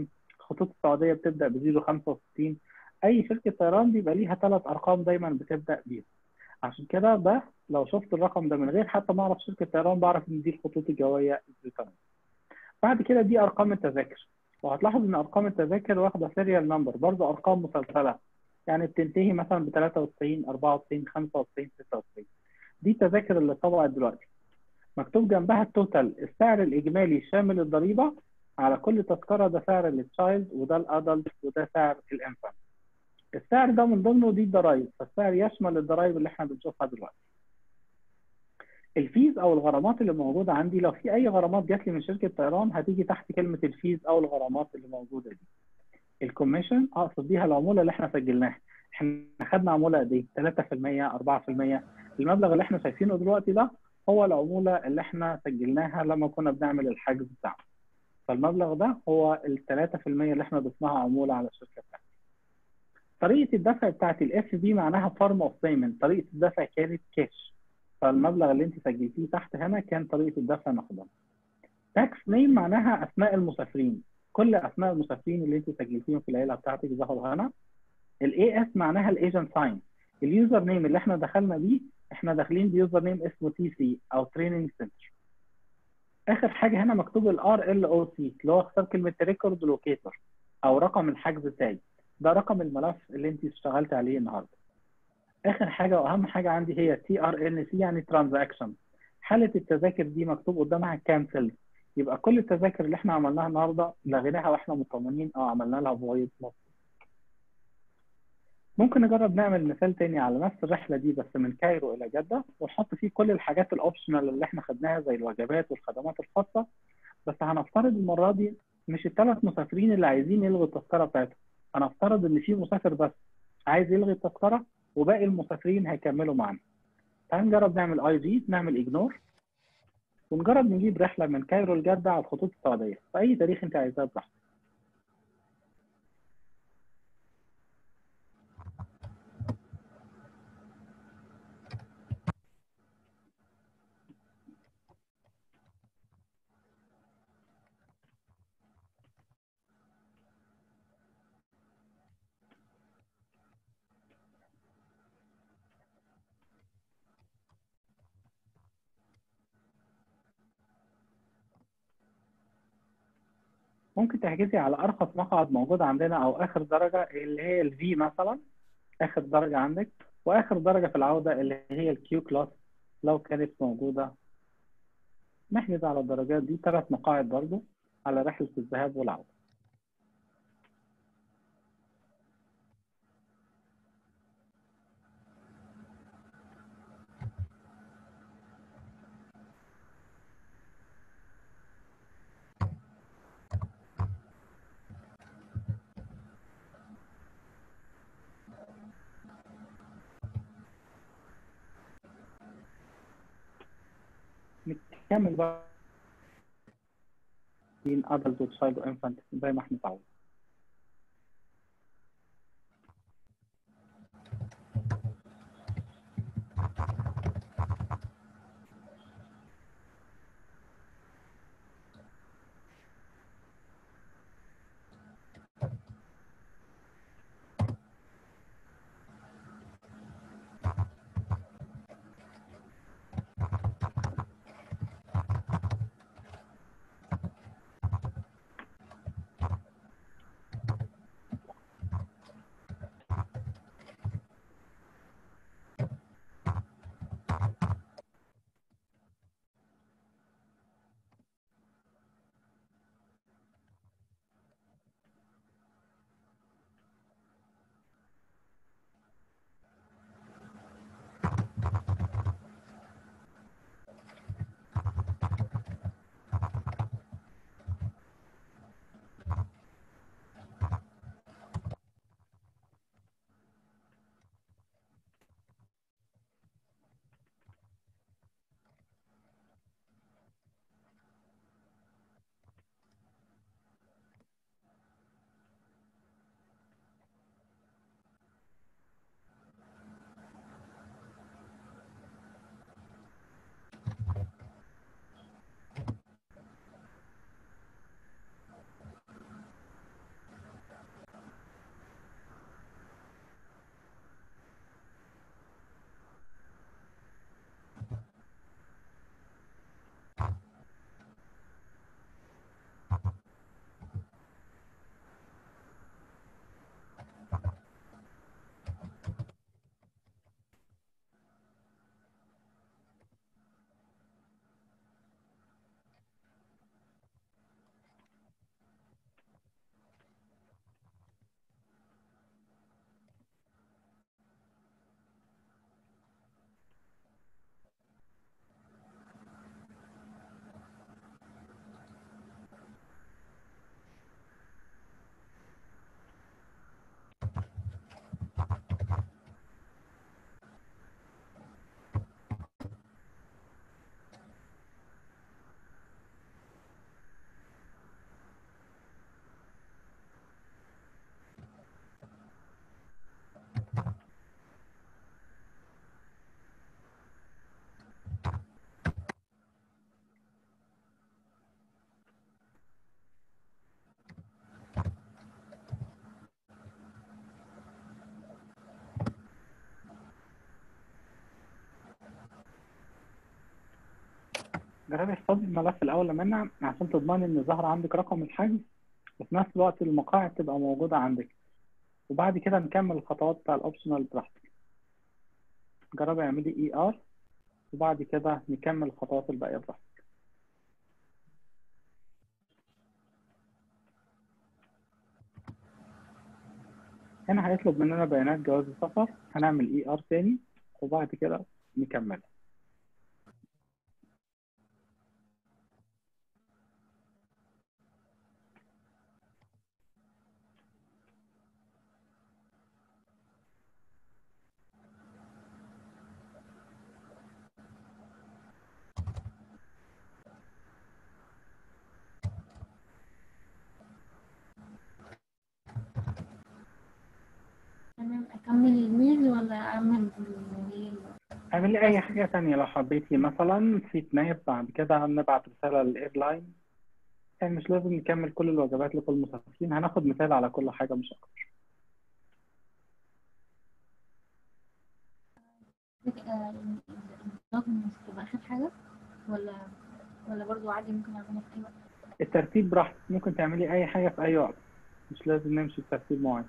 خطوط السعوديه بتبدا ب 065 اي شركه طيران بيبقى ليها ثلاث ارقام دايما بتبدا بيهم عشان كده ده لو شفت الرقم ده من غير حتى ما اعرف شركه طيران بعرف ان دي الخطوط الجويه البريطانيه بعد كده دي ارقام التذاكر وهتلاحظ ان ارقام التذاكر واخده سيريال نمبر برضه ارقام مسلسله يعني بتنتهي مثلا ب 93 94 95 96 دي التذاكر اللي طبعت دلوقتي مكتوب جنبها التوتال السعر الاجمالي شامل الضريبه على كل تذكره ده سعر التشايلد وده الادلت وده سعر الانفانت السعر ده من ضمنه دي الضرايب فالسعر يشمل الضرايب اللي احنا بنشوفها دلوقتي الفيز او الغرامات اللي موجوده عندي لو في اي غرامات جات لي من شركه طيران هتيجي تحت كلمه الفيز او الغرامات اللي موجوده دي الكوميشن اقصد بيها العموله اللي احنا سجلناها احنا خدنا عموله قد ايه 3% 4% المبلغ اللي احنا شايفينه دلوقتي ده هو العموله اللي احنا سجلناها لما كنا بنعمل الحجز بتاعنا فالمبلغ ده هو ال 3% اللي احنا ضفناها عموله على الشركه بتاعتنا طريقه الدفع بتاعت الاف بي معناها فورم اوف بيمنت طريقه الدفع كانت كاش فالمبلغ اللي انت سجلتيه تحت هنا كان طريقه الدفع نقدا تاكس نيم معناها اسماء المسافرين كل اسماء المسافرين اللي انت سجلتيهم في العيله بتاعتك ظهروا هنا الاي اس معناها الايجنت ساين اليوزر نيم اللي احنا دخلنا بيه احنا داخلين بيوزر نيم اسمه تي سي او تريننج سنتر اخر حاجه هنا مكتوب الار ال او سي اللي هو اختار كلمه ريكورد لوكيتور او رقم الحجز تاج ده رقم الملف اللي انت اشتغلت عليه النهارده اخر حاجه واهم حاجه عندي هي تي ار ان سي يعني ترانزاكشن حاله التذاكر دي مكتوب قدامها كانسل يبقى كل التذاكر اللي احنا عملناها النهارده لغيناها واحنا مطمنين او عملنا لها فويد مصر ممكن نجرب نعمل مثال تاني على نفس الرحله دي بس من كايرو الى جده ونحط فيه كل الحاجات الاوبشنال اللي احنا خدناها زي الوجبات والخدمات الخاصه بس هنفترض المره دي مش الثلاث مسافرين اللي عايزين يلغوا التذكره بتاعتهم هنفترض ان في مسافر بس عايز يلغي التذكره وباقي المسافرين هيكملوا معانا تعال نجرب نعمل اي جي نعمل اجنور ونجرب نجيب رحله من كايرو لجده على الخطوط السعوديه في اي تاريخ انت عايزاه براحتك ممكن تحجزي على ارخص مقعد موجود عندنا او اخر درجه اللي هي الفي مثلا اخر درجه عندك واخر درجه في العوده اللي هي الكيو كلاس لو كانت موجوده نحجز على الدرجات دي ثلاث مقاعد برضو على رحله الذهاب والعوده نكمل بقى بين adult و child و infant زي ما احنا متعودين جربي احفظي الملف الأول منها عشان تضمني إن ظهر عندك رقم الحجز وفي نفس الوقت المقاعد تبقى موجودة عندك وبعد كده نكمل الخطوات بتاع الأوبشنال براحتك جربي اعملي اي ار وبعد كده نكمل الخطوات الباقية براحتك هنا هيطلب مننا بيانات جواز السفر هنعمل اي ار تاني وبعد كده نكمل تمام اكمل الميل ولا اعمل الميل اعملي اي حاجة تانية لو حبيتي مثلا سيت ماب بعد كده نبعت رسالة للايرلاين يعني مش لازم نكمل كل الوجبات لكل المسافرين هناخد مثال على كل حاجة مش أكتر الدوكيومنتس تبقى اخر حاجة ولا ولا برضو عادي ممكن اعملها في اي وقت الترتيب براحتك ممكن تعملي أي حاجة في أي وقت مش لازم نمشي بترتيب معين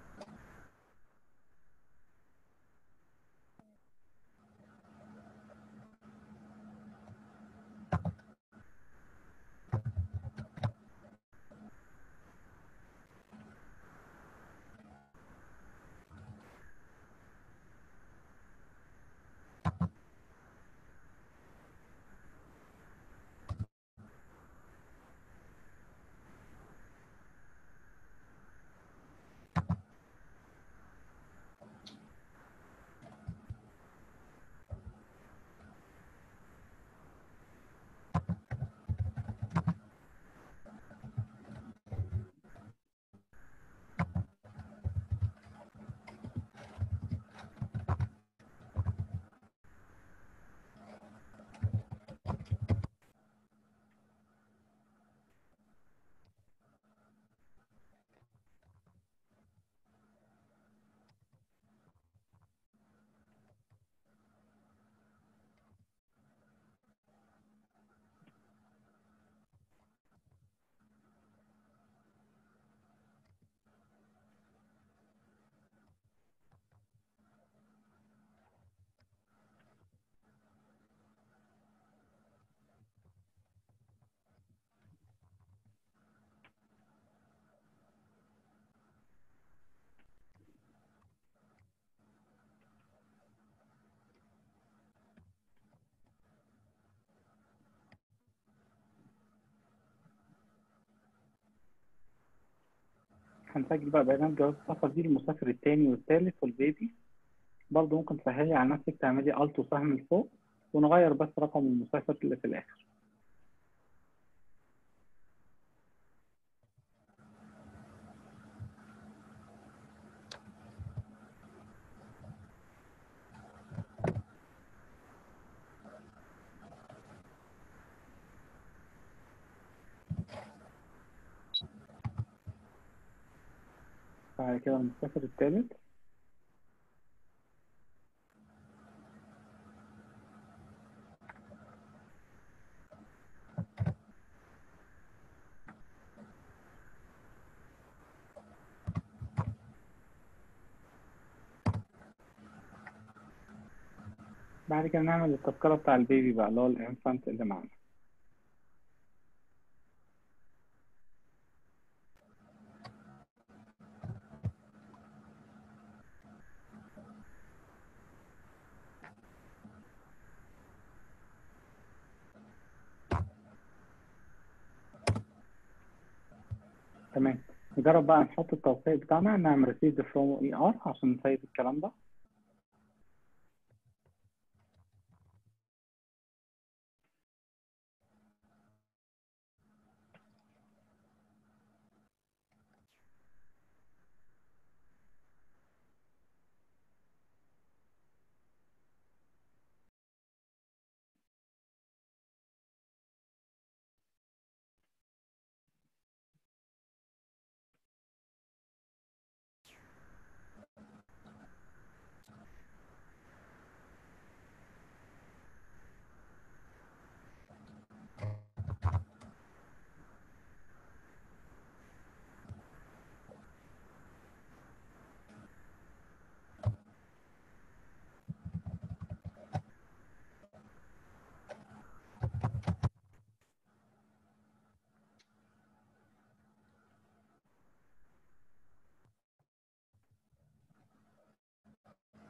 هنسجل بقى بيانات جواز السفر دي للمسافر التاني والتالت والبيبي برضه ممكن تسهلي على نفسك تعملي ألت وسهم لفوق ونغير بس رقم المسافر اللي في الآخر بعد كده المسافر التالت بعد كده نعمل التذكرة بتاع البيبي بقى اللي هو الانفانت اللي معانا تمام نجرب بقى نحط التوقيع بتاعنا نعمل ريسيفد فروم اي ار عشان نسيب الكلام ده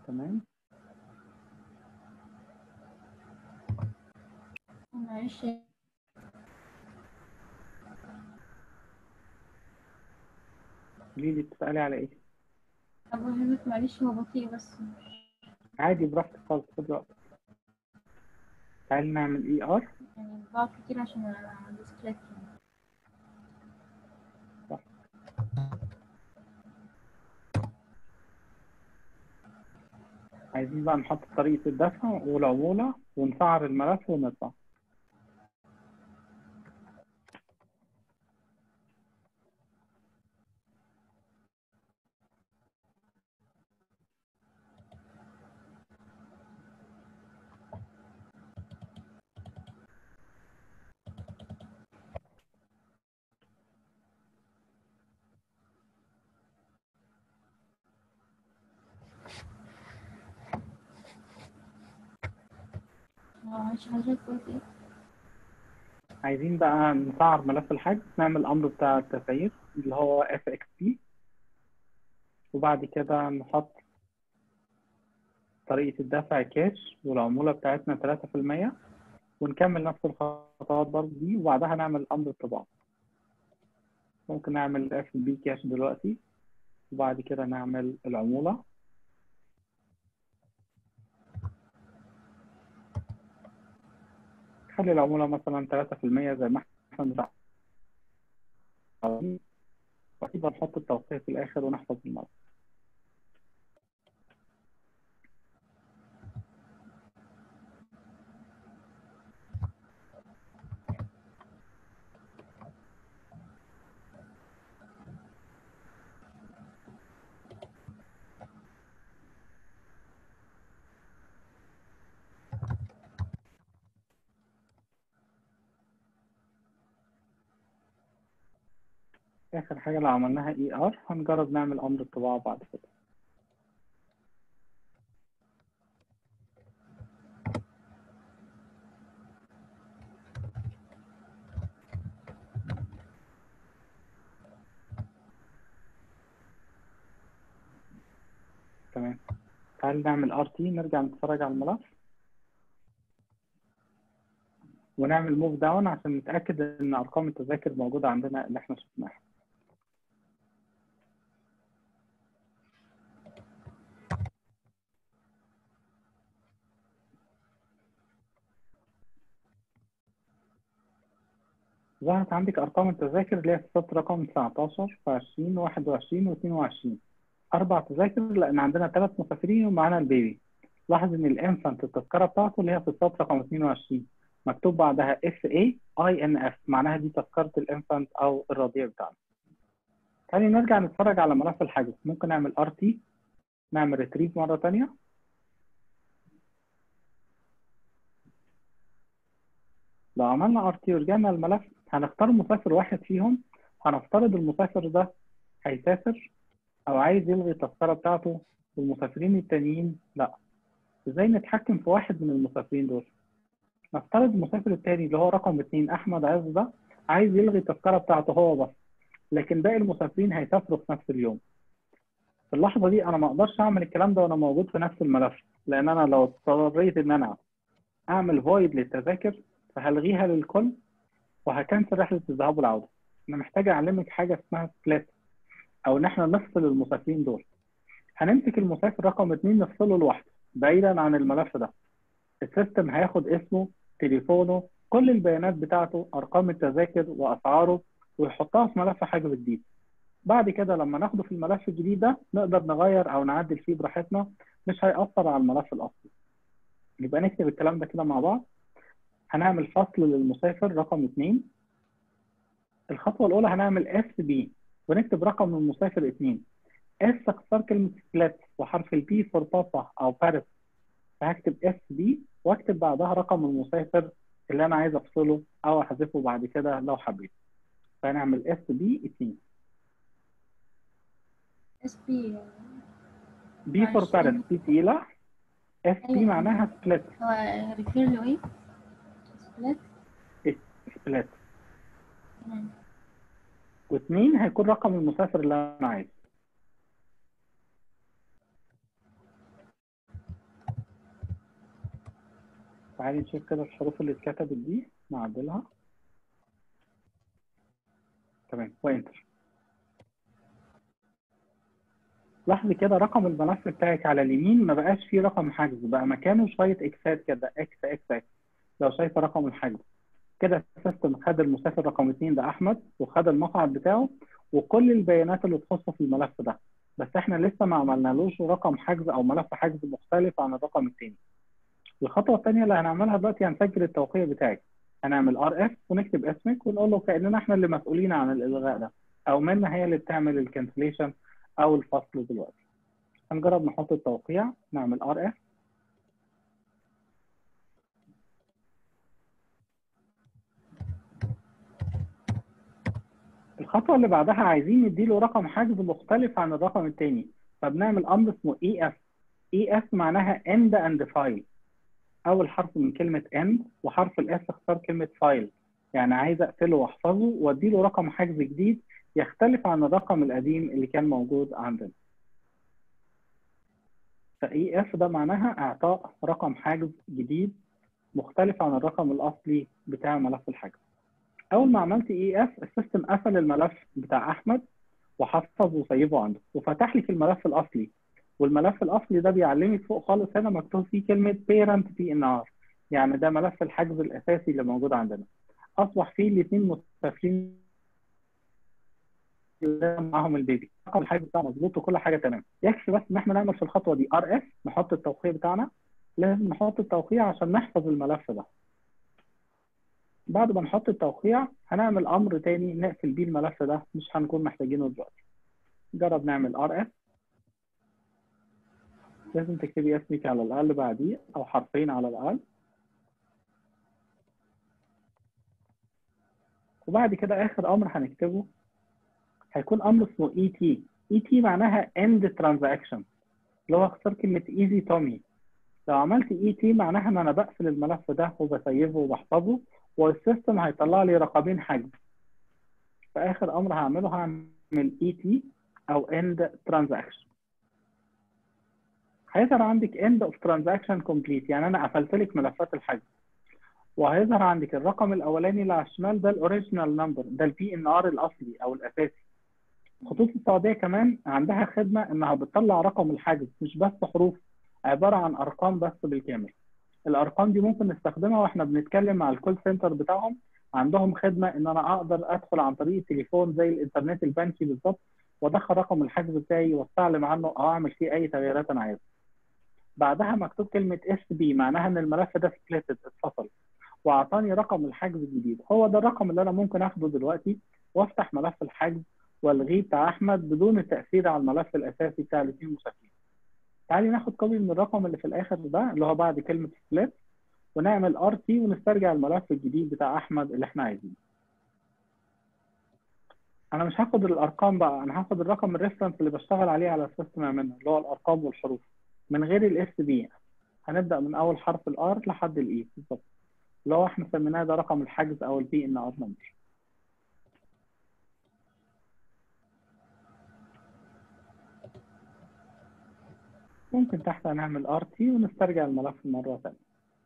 تمام معلش قولي لي بتسألي على ايه أبو حضرتك معلش هو بطيء بس عادي براحتك خالص خد وقتك تعالي نعمل اي ار يعني بقعد كتير عشان عندي سكلات عايزين بقى نحط طريقة الدفع والعمولة ونسعر الملف ونطبع معلش حضرتك قلت ايه؟ عايزين بقى نسعر ملف الحجز نعمل الأمر بتاع التسعير اللي هو اف اكس بي وبعد كده نحط طريقة الدفع كاش والعمولة بتاعتنا 3% ونكمل نفس الخطوات برضه دي وبعدها نعمل أمر الطباعة ممكن نعمل اف بي كاش دلوقتي وبعد كده نعمل العمولة خلي العمولة مثلا 3% زي ما احنا متعودين وأكيد هنحط التوقيع في الآخر ونحفظ المرة آخر حاجة لو عملناها اي ار هنجرب نعمل أمر الطباعة بعد كده تمام تعال نعمل ار تي نرجع نتفرج على الملف ونعمل موف داون عشان نتأكد إن أرقام التذاكر موجودة عندنا اللي احنا شفناها ظهرت عندك أرقام التذاكر اللي هي في السطر رقم 19 و 20 و 21 و 22 أربع تذاكر لأن عندنا ثلاث مسافرين ومعانا البيبي لاحظ إن الإنفانت التذكرة بتاعته اللي هي في السطر رقم 22 مكتوب بعدها اف اي اي ان اف معناها دي تذكرة الإنفانت أو الرضيع بتاعنا تاني نرجع نتفرج على ملف الحجز ممكن نعمل ار تي نعمل ريتريف مرة تانية لو عملنا ار تي ورجعنا الملف هنختار مسافر واحد فيهم هنفترض المسافر ده هيسافر او عايز يلغي التذكره بتاعته والمسافرين التانيين لا ازاي نتحكم في واحد من المسافرين دول نفترض المسافر التاني اللي هو رقم اتنين احمد عز ده عايز يلغي التذكره بتاعته هو بس لكن باقي المسافرين هيسافروا في نفس اليوم في اللحظه دي انا ما اقدرش اعمل الكلام ده وانا موجود في نفس الملف لان انا لو اضطريت ان انا اعمل فويد للتذاكر فهلغيها للكل وهكنسل رحله الذهاب والعوده انا محتاج اعلمك حاجه اسمها سبليت او ان احنا نفصل المسافرين دول هنمسك المسافر رقم اتنين نفصله لوحده بعيدا عن الملف ده السيستم هياخد اسمه تليفونه كل البيانات بتاعته ارقام التذاكر واسعاره ويحطها في ملف حجز جديد بعد كده لما ناخده في الملف الجديد ده نقدر نغير او نعدل فيه براحتنا مش هيأثر على الملف الاصلي يبقى نكتب الكلام ده كده مع بعض هنعمل فصل للمسافر رقم اتنين الخطوة الأولى هنعمل اس بي ونكتب رقم المسافر اتنين اس اختصار كلمة سبلت وحرف البي فور بابا أو باريس فهكتب اس بي واكتب بعدها رقم المسافر اللي أنا عايز أفصله أو أحذفه بعد كده لو حبيت فهنعمل اس بي اتنين اس بي بي فور معلش. باريس بي تقيلة اس بي أيوة. معناها سبلت هو ريفير له ايه؟ سبلت سبلت تمام واتنين هيكون رقم المسافر اللي أنا عايزه تعالي نشوف كده الحروف اللي اتكتبت دي نعدلها تمام وانتر لاحظي كده رقم الملف بتاعك على اليمين ما بقاش فيه رقم حجز بقى مكانه شويه اكسات كده اكس اكس اكس لو شايفه رقم الحجز كده السيستم خد المسافر رقم اثنين ده احمد وخد المقعد بتاعه وكل البيانات اللي تخصه في الملف ده بس احنا لسه ما عملنالوش رقم حجز او ملف حجز مختلف عن الرقم الثاني الخطوه الثانيه اللي هنعملها دلوقتي هنسجل التوقيع بتاعك هنعمل ار اف ونكتب اسمك ونقول له كاننا احنا اللي مسؤولين عن الالغاء ده او منا هي اللي بتعمل الكانسليشن او الفصل دلوقتي هنجرب نحط التوقيع نعمل ار اف الخطوه اللي بعدها عايزين نديله رقم حجز مختلف عن الرقم الثاني فبنعمل امر اسمه اي اف اي اف معناها end and file اول حرف من كلمه end وحرف الاس اختار كلمه فايل يعني عايز اقفله واحفظه واديله رقم حجز جديد يختلف عن الرقم القديم اللي كان موجود عندنا فاي اف ده معناها اعطاء رقم حجز جديد مختلف عن الرقم الاصلي بتاع ملف الحجز اول ما عملت اي اف السيستم قفل الملف بتاع احمد وحفظ وسيبه عنده وفتح لي في الملف الاصلي والملف الاصلي ده بيعلمك فوق خالص هنا مكتوب فيه كلمه parent بي ان ار يعني ده ملف الحجز الاساسي اللي موجود عندنا اصبح فيه الاثنين مسافرين معاهم البيبي رقم الحجز بتاعه مظبوط وكل حاجه تمام يكفي بس ان احنا نعمل في الخطوه دي ار اف نحط التوقيع بتاعنا لازم نحط التوقيع عشان نحفظ الملف ده بعد ما نحط التوقيع هنعمل امر تاني نقفل بيه الملف ده مش هنكون محتاجينه دلوقتي جرب نعمل ار اف لازم تكتبي اسمك على الاقل بعديه او حرفين على الاقل وبعد كده اخر امر هنكتبه هيكون امر اسمه اي تي اي تي معناها end transaction اللي هو اختصار كلمه ايزي تومي لو عملت اي تي معناها ان انا بقفل الملف ده وبسيبه وبحفظه والسيستم هيطلع لي رقمين حجز فاخر امر هعمله هعمل اي تي او end transaction هيظهر عندك end of transaction complete يعني انا قفلت لك ملفات الحجز وهيظهر عندك الرقم الاولاني اللي على الشمال ده الاوريجينال نمبر ده البي ان ار الاصلي او الاساسي خطوط السعوديه كمان عندها خدمه انها بتطلع رقم الحجز مش بس حروف عباره عن ارقام بس بالكامل الارقام دي ممكن نستخدمها واحنا بنتكلم مع الكول سنتر بتاعهم عندهم خدمه ان انا اقدر ادخل عن طريق التليفون زي الانترنت البنكي بالظبط وادخل رقم الحجز بتاعي واستعلم عنه او اعمل فيه اي تغييرات انا عايزها بعدها مكتوب كلمه اس بي معناها ان الملف ده سبليتد اتفصل واعطاني رقم الحجز الجديد هو ده الرقم اللي انا ممكن اخده دلوقتي وافتح ملف الحجز والغيه بتاع احمد بدون التاثير على الملف الاساسي بتاع الاثنين مسافرين تعالي ناخد كوبي من الرقم اللي في الاخر ده اللي هو بعد كلمه سبليت ونعمل ار تي ونسترجع الملف الجديد بتاع احمد اللي احنا عايزينه انا مش هاخد الارقام بقى انا هاخد الرقم الريفرنس اللي بشتغل عليه على السيستم منه اللي هو الارقام والحروف من غير الاس بي هنبدا من اول حرف الار لحد الاي بالظبط اللي هو احنا سميناه ده رقم الحجز او البي ان ار نمبر ممكن تحت هنعمل ار تي ونسترجع الملف مره ثانيه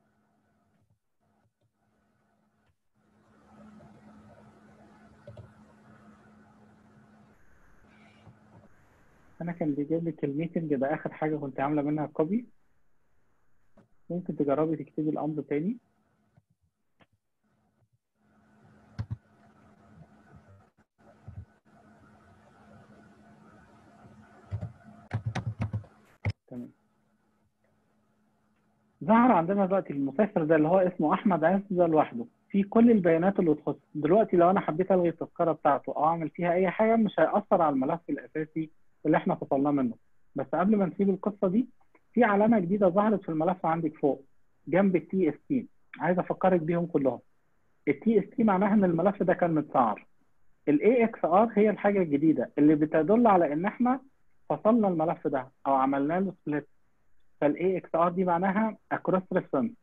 انا كان بيجيب لك الميتنج ده اخر حاجه كنت عامله منها كوبي ممكن تجربي تكتبي الامر تاني تمام ظهر عندنا دلوقتي المسافر ده اللي هو اسمه احمد عز ده لوحده في كل البيانات اللي تخص دلوقتي لو انا حبيت الغي التذكره بتاعته او اعمل فيها اي حاجه مش هياثر على الملف الاساسي اللي احنا فصلناه منه بس قبل ما نسيب القصه دي في علامه جديده ظهرت في الملف عندك فوق جنب التي اس تي عايز افكرك بيهم كلهم التي اس تي معناها ان الملف ده كان متسعر الاي اكس ار هي الحاجه الجديده اللي بتدل على ان احنا فصلنا الملف ده او عملنا له سبليت فالاي اكس ار دي معناها اكروس ريفرنس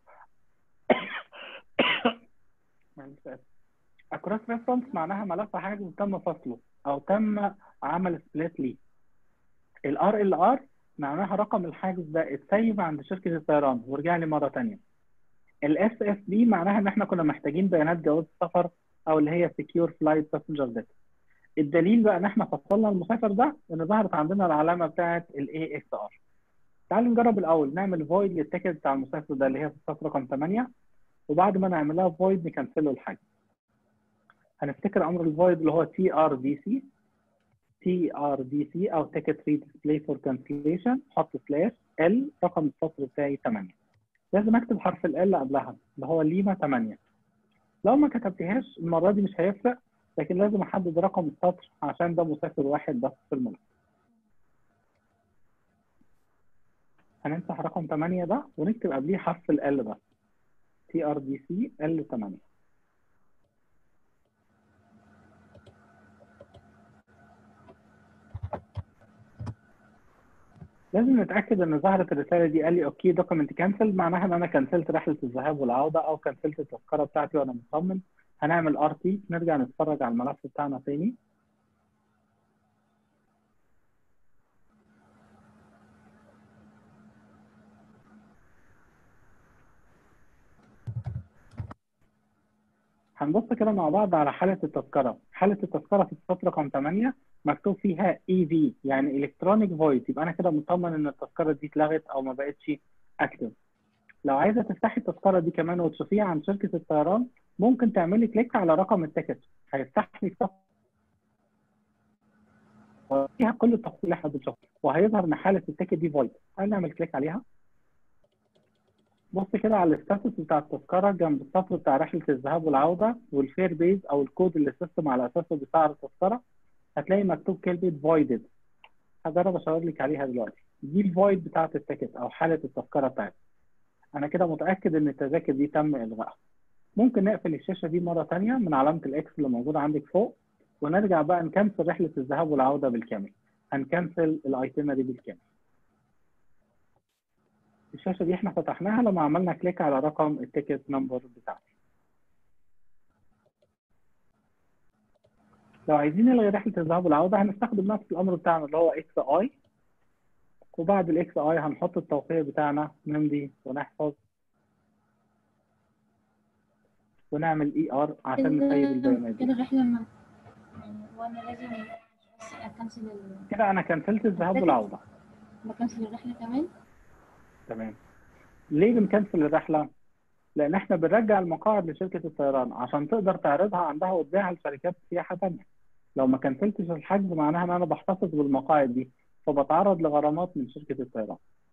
اكروس ريفرنس معناها ملف حاجه تم فصله او تم عمل سبليت ليه الار ال ار معناها رقم الحاجز ده اتسيب عند شركه الطيران ورجع لي مره ثانيه الاس اس بي معناها ان احنا كنا محتاجين بيانات جواز السفر او اللي هي سكيور فلايت باسنجر داتا الدليل بقى ان احنا فصلنا المسافر ده ان ظهرت عندنا العلامه بتاعه الاي اكس ار تعالوا نجرب الاول نعمل فويد للتيكت بتاع المسافر ده اللي هي في السطر رقم 8 وبعد ما نعملها فويد نكنسله الحاجه هنفتكر امر الفويد اللي هو تي ار دي سي تي ار دي سي او تيكت ري ديسبلاي فور كانسليشن حط سلاش ال رقم السطر بتاعي 8 لازم اكتب حرف ال قبلها اللي هو ليما 8 لو ما كتبتهاش المره دي مش هيفرق لكن لازم احدد رقم السطر عشان ده مسافر واحد بس في الملف هنمسح رقم 8 ده ونكتب قبليه حرف ال L بس تي ار دي سي ال 8 لازم نتاكد ان ظهرت الرساله دي قال لي اوكي دوكيمنت كانسل معناها ان انا كنسلت رحله الذهاب والعوده او كنسلت التذكره بتاعتي وانا مطمن هنعمل ار تي نرجع نتفرج على الملف بتاعنا تاني هنبص كده مع بعض على حالة التذكرة، حالة التذكرة في السطر رقم 8 مكتوب فيها اي في يعني الكترونيك فويس يبقى انا كده مطمن ان التذكرة دي اتلغت او ما بقتش اكتف. لو عايزة تفتحي التذكرة دي كمان وتشوفيها عن شركة الطيران ممكن تعملي كليك على رقم التيكت هيفتح لك صفحة فيها كل التفاصيل اللي احنا بنشوفها وهيظهر ان حالة التيكت دي فويد. تعالى نعمل كليك عليها. بص كده على الستاتس بتاع التذكرة جنب السطر بتاع رحلة الذهاب والعودة والفير بيز أو الكود اللي السيستم على أساسه بيسعر التذكرة هتلاقي مكتوب كلمة voided هجرب أشاور لك عليها دلوقتي دي الفويد بتاعة التيكت أو حالة التذكرة بتاعتي أنا كده متأكد إن التذاكر دي تم إلغائها ممكن نقفل الشاشة دي مرة تانية من علامة الإكس اللي موجودة عندك فوق ونرجع بقى نكنسل رحلة الذهاب والعودة بالكامل هنكنسل الايتنري بالكامل الشاشه دي احنا فتحناها لما عملنا كليك على رقم التيكت نمبر بتاعتي لو عايزين نلغي رحله الذهاب والعوده هنستخدم نفس الامر بتاعنا اللي هو اكس اي وبعد الاكس اي هنحط التوقيع بتاعنا نمضي ونحفظ ونعمل اي ار عشان نسيب البيانات دي كده الرحلة ما يعني وانا لازم بس اكنسل ال... كده انا كنسلت الذهاب والعوده بكنسل الرحلة كمان تمام ليه بنكنسل الرحله؟ لان احنا بنرجع المقاعد لشركه الطيران عشان تقدر تعرضها عندها وتبيعها لشركات سياحه ثانيه. لو ما كنسلتش الحجز معناها ان انا بحتفظ بالمقاعد دي فبتعرض لغرامات من شركه الطيران.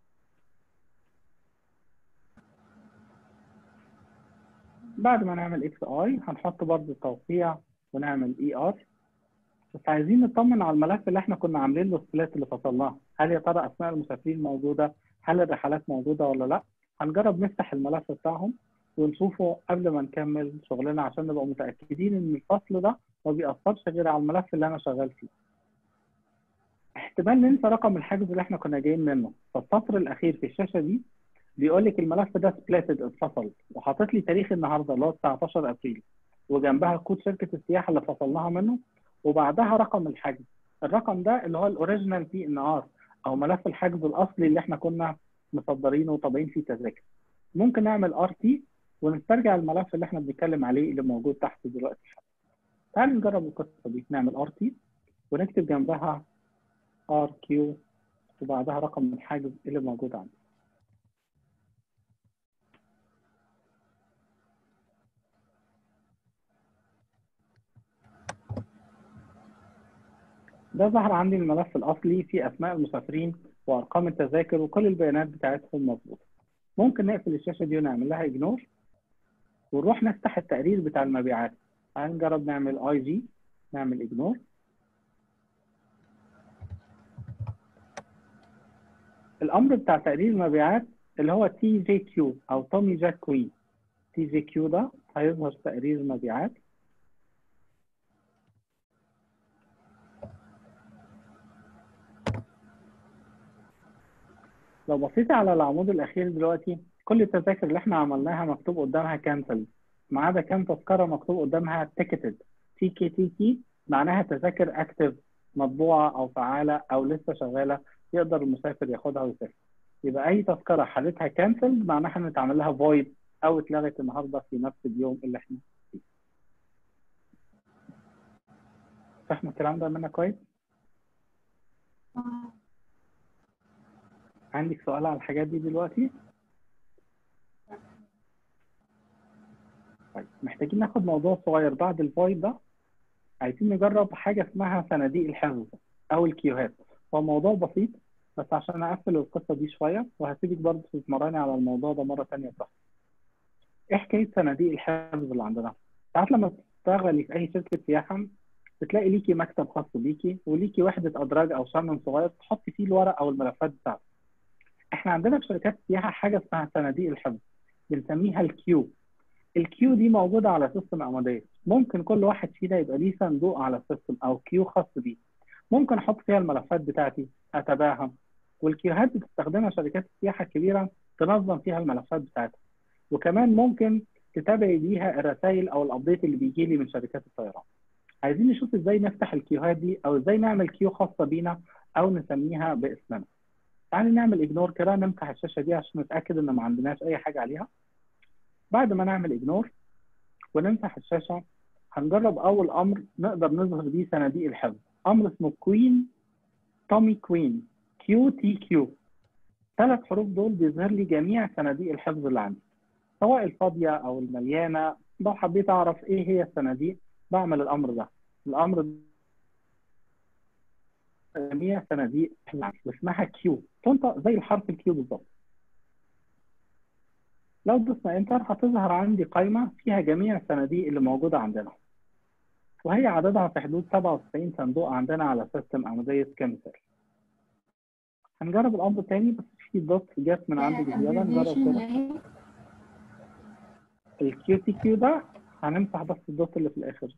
بعد ما نعمل اكس اي هنحط برضه التوقيع ونعمل اي ار بس عايزين نطمن على الملف اللي احنا كنا عاملين له السبلات اللي فصلناها هل يا ترى اسماء المسافرين موجوده هل الرحلات موجوده ولا لا هنجرب نفتح الملف بتاعهم ونشوفه قبل ما نكمل شغلنا عشان نبقى متاكدين ان الفصل ده ما بيأثرش غير على الملف اللي انا شغال فيه احتمال ننسى رقم الحجز اللي احنا كنا جايين منه فالسطر الاخير في الشاشه دي بيقول لك الملف ده سبلاتد اتفصل وحاطط لي تاريخ النهارده اللي هو 19 ابريل وجنبها كود شركه السياحه اللي فصلناها منه وبعدها رقم الحجز الرقم ده اللي هو الاوريجينال بي ان ار او ملف الحجز الاصلي اللي احنا كنا مصدرينه وطابعين فيه تذاكر ممكن نعمل ار تي ونسترجع الملف اللي احنا بنتكلم عليه اللي موجود تحت دلوقتي تعالوا نجرب القصه دي نعمل ار تي ونكتب جنبها ار كيو وبعدها رقم الحجز اللي موجود عندي ده ظهر عندي الملف الأصلي فيه أسماء المسافرين وأرقام التذاكر وكل البيانات بتاعتهم مظبوطة. ممكن نقفل الشاشة دي ونعمل لها إجنور ونروح نفتح التقرير بتاع المبيعات. هنجرب نعمل اي جي نعمل إجنور. الأمر بتاع تقرير المبيعات اللي هو تي جي كيو أو تومي جاك كوي. تي جي كيو ده هيظهر تقرير المبيعات. لو بصيتي على العمود الاخير دلوقتي كل التذاكر اللي احنا عملناها مكتوب قدامها كانسل ما عدا كام تذكره مكتوب قدامها تيكتد تي كي تي تي معناها تذاكر اكتف مطبوعه او فعاله او لسه شغاله يقدر المسافر ياخدها ويسافر يبقى اي تذكره حالتها كانسل معناها ان اتعمل لها فويد او اتلغت النهارده في نفس اليوم اللي احنا فيه فاهم الكلام ده منك كويس آه. عندك سؤال على الحاجات دي دلوقتي طيب محتاجين ناخد موضوع صغير بعد الفايد ده عايزين نجرب حاجة اسمها صناديق الحفظ أو الكيوهات هو موضوع بسيط بس عشان أقفل القصة دي شوية وهسيبك برضه تتمرني على الموضوع ده مرة تانية صح إيه حكاية صناديق الحفظ اللي عندنا؟ ساعات لما تشتغلي في أي شركة سياحة بتلاقي ليكي مكتب خاص بيكي وليكي وحدة أدراج أو شمن صغير تحطي فيه الورق أو الملفات بتاعتك إحنا عندنا في شركات السياحة حاجة اسمها صناديق الحفظ بنسميها الكيو الكيو دي موجودة على سيستم أماديس ممكن كل واحد فينا يبقى ليه صندوق على السيستم أو كيو خاص بيه ممكن أحط فيها الملفات بتاعتي أتابعها والكيوهات بتستخدمها شركات السياحة الكبيرة تنظم فيها الملفات بتاعتها وكمان ممكن تتابعي بيها الرسائل أو الأبديت اللي بيجي لي من شركات الطيران عايزين نشوف ازاي نفتح الكيوهات دي او ازاي نعمل كيو خاصة بينا او نسميها باسمنا تعالي نعمل اجنور كده نمسح الشاشة دي عشان نتأكد ان ما عندناش اي حاجة عليها بعد ما نعمل اجنور ونمسح الشاشة هنجرب أول أمر نقدر نظهر بيه صناديق الحفظ أمر اسمه كوين تومي كوين كيو تي كيو ثلاث حروف دول بيظهر لي جميع صناديق الحفظ اللي عندي سواء الفاضية أو المليانة لو حبيت أعرف إيه هي الصناديق بعمل الأمر ده الأمر ده جميع صناديق اللي عندي واسمها كيو تنطق زي الحرف الكيو بالظبط لو دوسنا انتر هتظهر عندي قائمة فيها جميع الصناديق اللي موجودة عندنا وهي عددها في حدود 97 صندوق عندنا على سيستم أماديس كمثال هنجرب الأمر تاني بس في دوت جت من عندي زيادة نجرب كده الكيو تي كيو ده هنمسح بس الدوت اللي في الآخر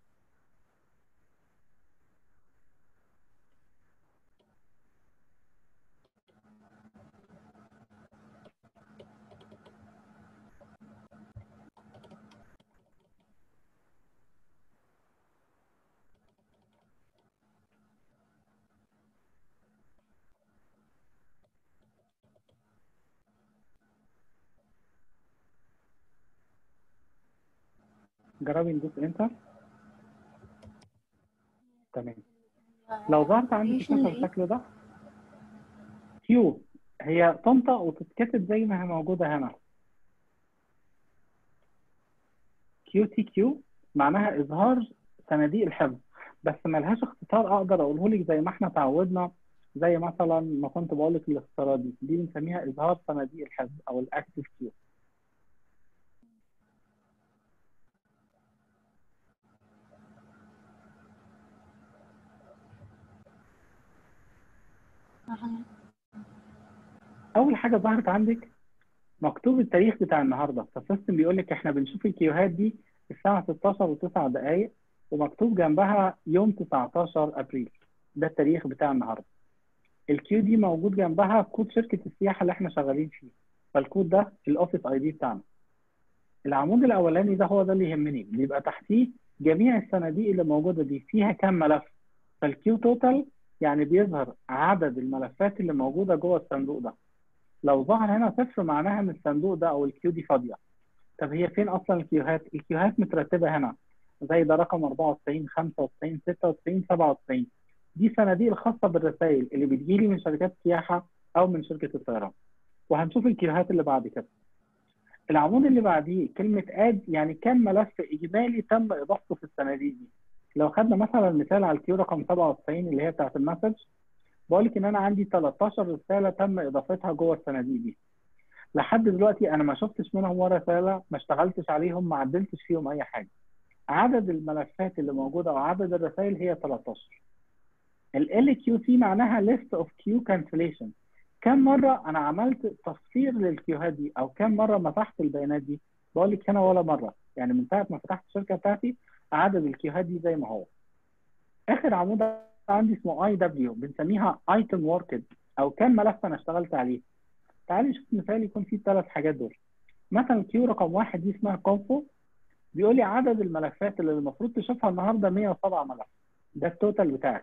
جربي ندوس انتر تمام لو ظهرت عندي في الشاشة بالشكل ده كيو هي تنطق وتتكتب زي ما هي موجودة هنا كيو تي كيو معناها إظهار صناديق الحفظ بس ملهاش اختصار أقدر أقوله لك زي ما احنا تعودنا زي مثلا ما كنت بقول لك الاختصارات دي دي بنسميها إظهار صناديق الحفظ أو الأكتف كيو اول حاجه ظهرت عندك مكتوب التاريخ بتاع النهارده فالسيستم بيقول لك احنا بنشوف الكيوهات دي الساعه 16 و9 دقائق ومكتوب جنبها يوم 19 ابريل ده التاريخ بتاع النهارده الكيو دي موجود جنبها كود شركه السياحه اللي احنا شغالين فيه فالكود ده الاوفيس اي دي بتاعنا العمود الاولاني ده هو ده اللي يهمني بيبقى تحتيه جميع الصناديق اللي موجوده دي فيها كام ملف فالكيو توتال يعني بيظهر عدد الملفات اللي موجوده جوه الصندوق ده لو ظهر هنا صفر معناها ان الصندوق ده او الكيو دي فاضيه طب هي فين اصلا الكيوهات الكيوهات مترتبه هنا زي ده رقم 94 95 96 97 دي صناديق الخاصه بالرسائل اللي بتجيلي من شركات السياحه او من شركه الطيران وهنشوف الكيوهات اللي بعد كده العمود اللي بعديه كلمه اد يعني كم ملف اجمالي تم اضافته في الصناديق دي لو خدنا مثلا مثال على الكيو رقم 97 اللي هي بتاعت المسج بقول لك ان انا عندي 13 رساله تم اضافتها جوه الصناديق دي لحد دلوقتي انا ما شفتش منهم ولا رساله ما اشتغلتش عليهم ما عدلتش فيهم اي حاجه عدد الملفات اللي موجوده او عدد الرسائل هي 13 ال كيو سي معناها list of queue cancellation كم مره انا عملت تصفير للكيوهات دي او كم مره مسحت البيانات دي بقول لك هنا ولا مره يعني من ساعه ما فتحت الشركه بتاعتي عدد الكيوهات دي زي ما هو اخر عمود عندي اسمه اي دبليو بنسميها ايتم وركد او كم ملف انا اشتغلت عليه تعالي نشوف مثال يكون فيه الثلاث حاجات دول مثلا كيو رقم واحد دي اسمها كونفو بيقول لي عدد الملفات اللي المفروض تشوفها النهارده 107 ملف ده التوتال بتاعك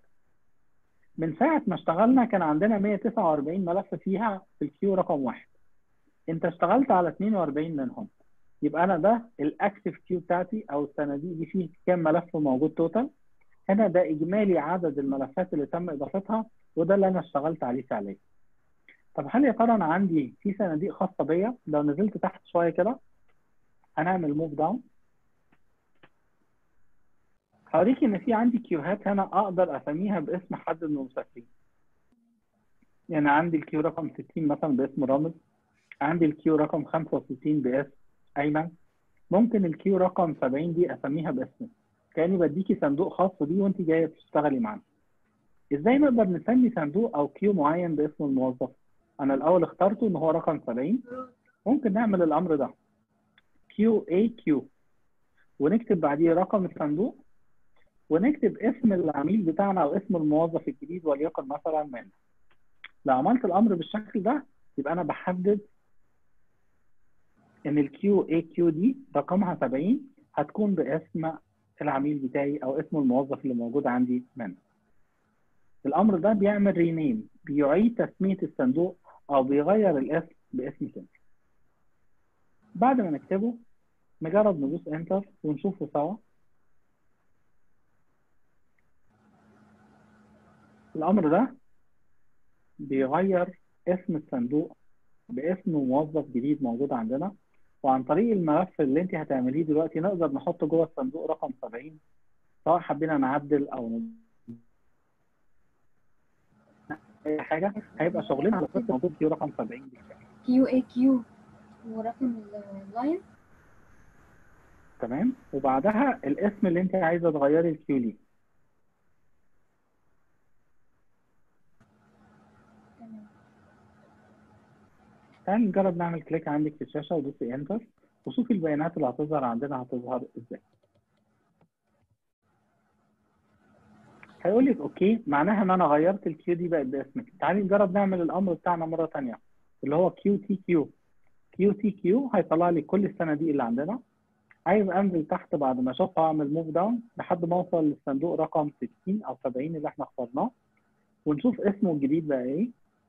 من ساعة ما اشتغلنا كان عندنا 149 ملف فيها في الكيو رقم واحد انت اشتغلت على 42 منهم يبقى انا ده الاكتف كيو بتاعتي او الصناديق دي فيه كام ملف موجود توتال هنا ده اجمالي عدد الملفات اللي تم اضافتها وده اللي انا اشتغلت عليه فعليا طب هل يا ترى انا عندي في صناديق خاصه بيا لو نزلت تحت شويه كده هنعمل موف داون هوريك ان في عندي كيوهات هنا اقدر اسميها باسم حد من المسافرين يعني عندي الكيو رقم 60 مثلا باسم رامز عندي الكيو رقم 65 باسم ايمن ممكن الكيو رقم 70 دي اسميها باسمي كاني بديكي صندوق خاص بيه وانت جايه تشتغلي معانا ازاي نقدر نسمي صندوق او كيو معين باسم الموظف انا الاول اخترته ان هو رقم 70 ممكن نعمل الامر ده كيو اي كيو ونكتب بعديه رقم الصندوق ونكتب اسم العميل بتاعنا او اسم الموظف الجديد وليكن مثلا مان لو عملت الامر بالشكل ده يبقى انا بحدد ان الكيو اي كيو دي رقمها 70 هتكون باسم العميل بتاعي او اسم الموظف اللي موجود عندي من الامر ده بيعمل رينيم بيعيد تسميه الصندوق او بيغير الاسم باسم تاني بعد ما نكتبه نجرب ندوس انتر ونشوفه سوا الامر ده بيغير اسم الصندوق باسم موظف جديد موجود عندنا وعن طريق الملف اللي انت هتعمليه دلوقتي نقدر نحط جوه الصندوق رقم 70 سواء حبينا نعدل او اي حاجه هيبقى شغلنا على فكره موجود فيه رقم 70 بالفعل كيو اي كيو ورقم اللاين تمام وبعدها الاسم اللي انت عايزه تغيري الكيو ليه تمام تعالي نجرب نعمل كليك عندك في الشاشه ودوسي انتر وشوفي البيانات اللي هتظهر عندنا هتظهر ازاي هيقول لك اوكي معناها ان انا غيرت الكيو دي بقت باسمك تعالي نجرب نعمل الامر بتاعنا مره ثانيه اللي هو كيو تي كيو كيو تي كيو هيطلع لي كل الصناديق اللي عندنا عايز انزل تحت بعد ما اشوفها اعمل موف داون لحد ما اوصل للصندوق رقم 60 او 70 اللي احنا اخترناه ونشوف اسمه الجديد بقى ايه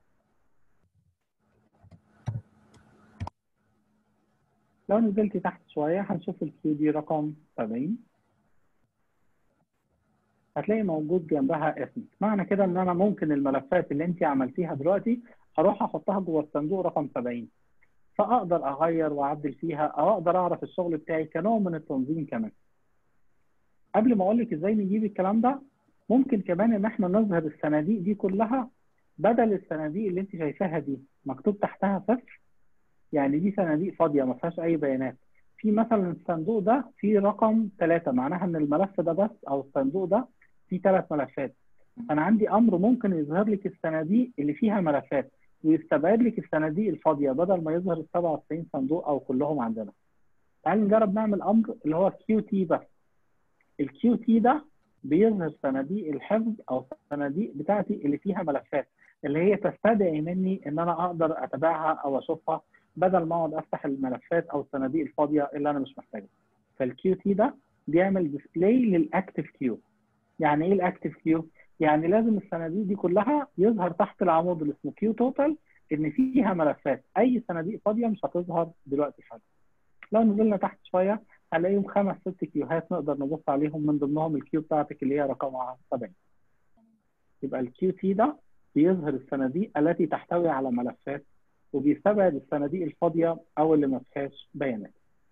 لو نزلت تحت شويه هنشوف الكيو دي رقم 70 هتلاقي موجود جنبها اسمك معنى كده ان انا ممكن الملفات اللي انت عملتيها دلوقتي اروح احطها جوه الصندوق رقم 70 فاقدر اغير واعدل فيها او اقدر اعرف الشغل بتاعي كنوع من التنظيم كمان قبل ما اقول لك ازاي نجيب الكلام ده ممكن كمان ان احنا نظهر الصناديق دي كلها بدل الصناديق اللي انت شايفاها دي مكتوب تحتها صفر يعني دي صناديق فاضيه ما فيهاش اي بيانات في مثلا الصندوق ده فيه رقم ثلاثة معناها ان الملف ده بس او الصندوق ده فيه ثلاث ملفات انا عندي امر ممكن يظهر لك الصناديق اللي فيها ملفات ويستبعد لك الصناديق الفاضيه بدل ما يظهر ال 97 صندوق او كلهم عندنا تعالي نجرب نعمل امر اللي هو كيو تي بس الكيو تي ده بيظهر صناديق الحفظ او الصناديق بتاعتي اللي فيها ملفات اللي هي تستدعي مني ان انا اقدر اتابعها او اشوفها بدل ما اقعد افتح الملفات او الصناديق الفاضيه اللي انا مش محتاجها فالكيو تي ده بيعمل ديسبلاي للاكتف كيو يعني ايه الاكتف كيو يعني لازم الصناديق دي كلها يظهر تحت العمود اللي اسمه كيو توتال ان فيها ملفات اي صناديق فاضيه مش هتظهر دلوقتي حالا لو نزلنا تحت شويه هنلاقيهم خمس ست كيوهات نقدر نبص عليهم من ضمنهم الكيو بتاعتك اللي هي رقمها 70 يبقى الكيو تي ده بيظهر الصناديق التي تحتوي على ملفات وبيستبعد الصناديق الفاضيه او اللي ما فيهاش بيانات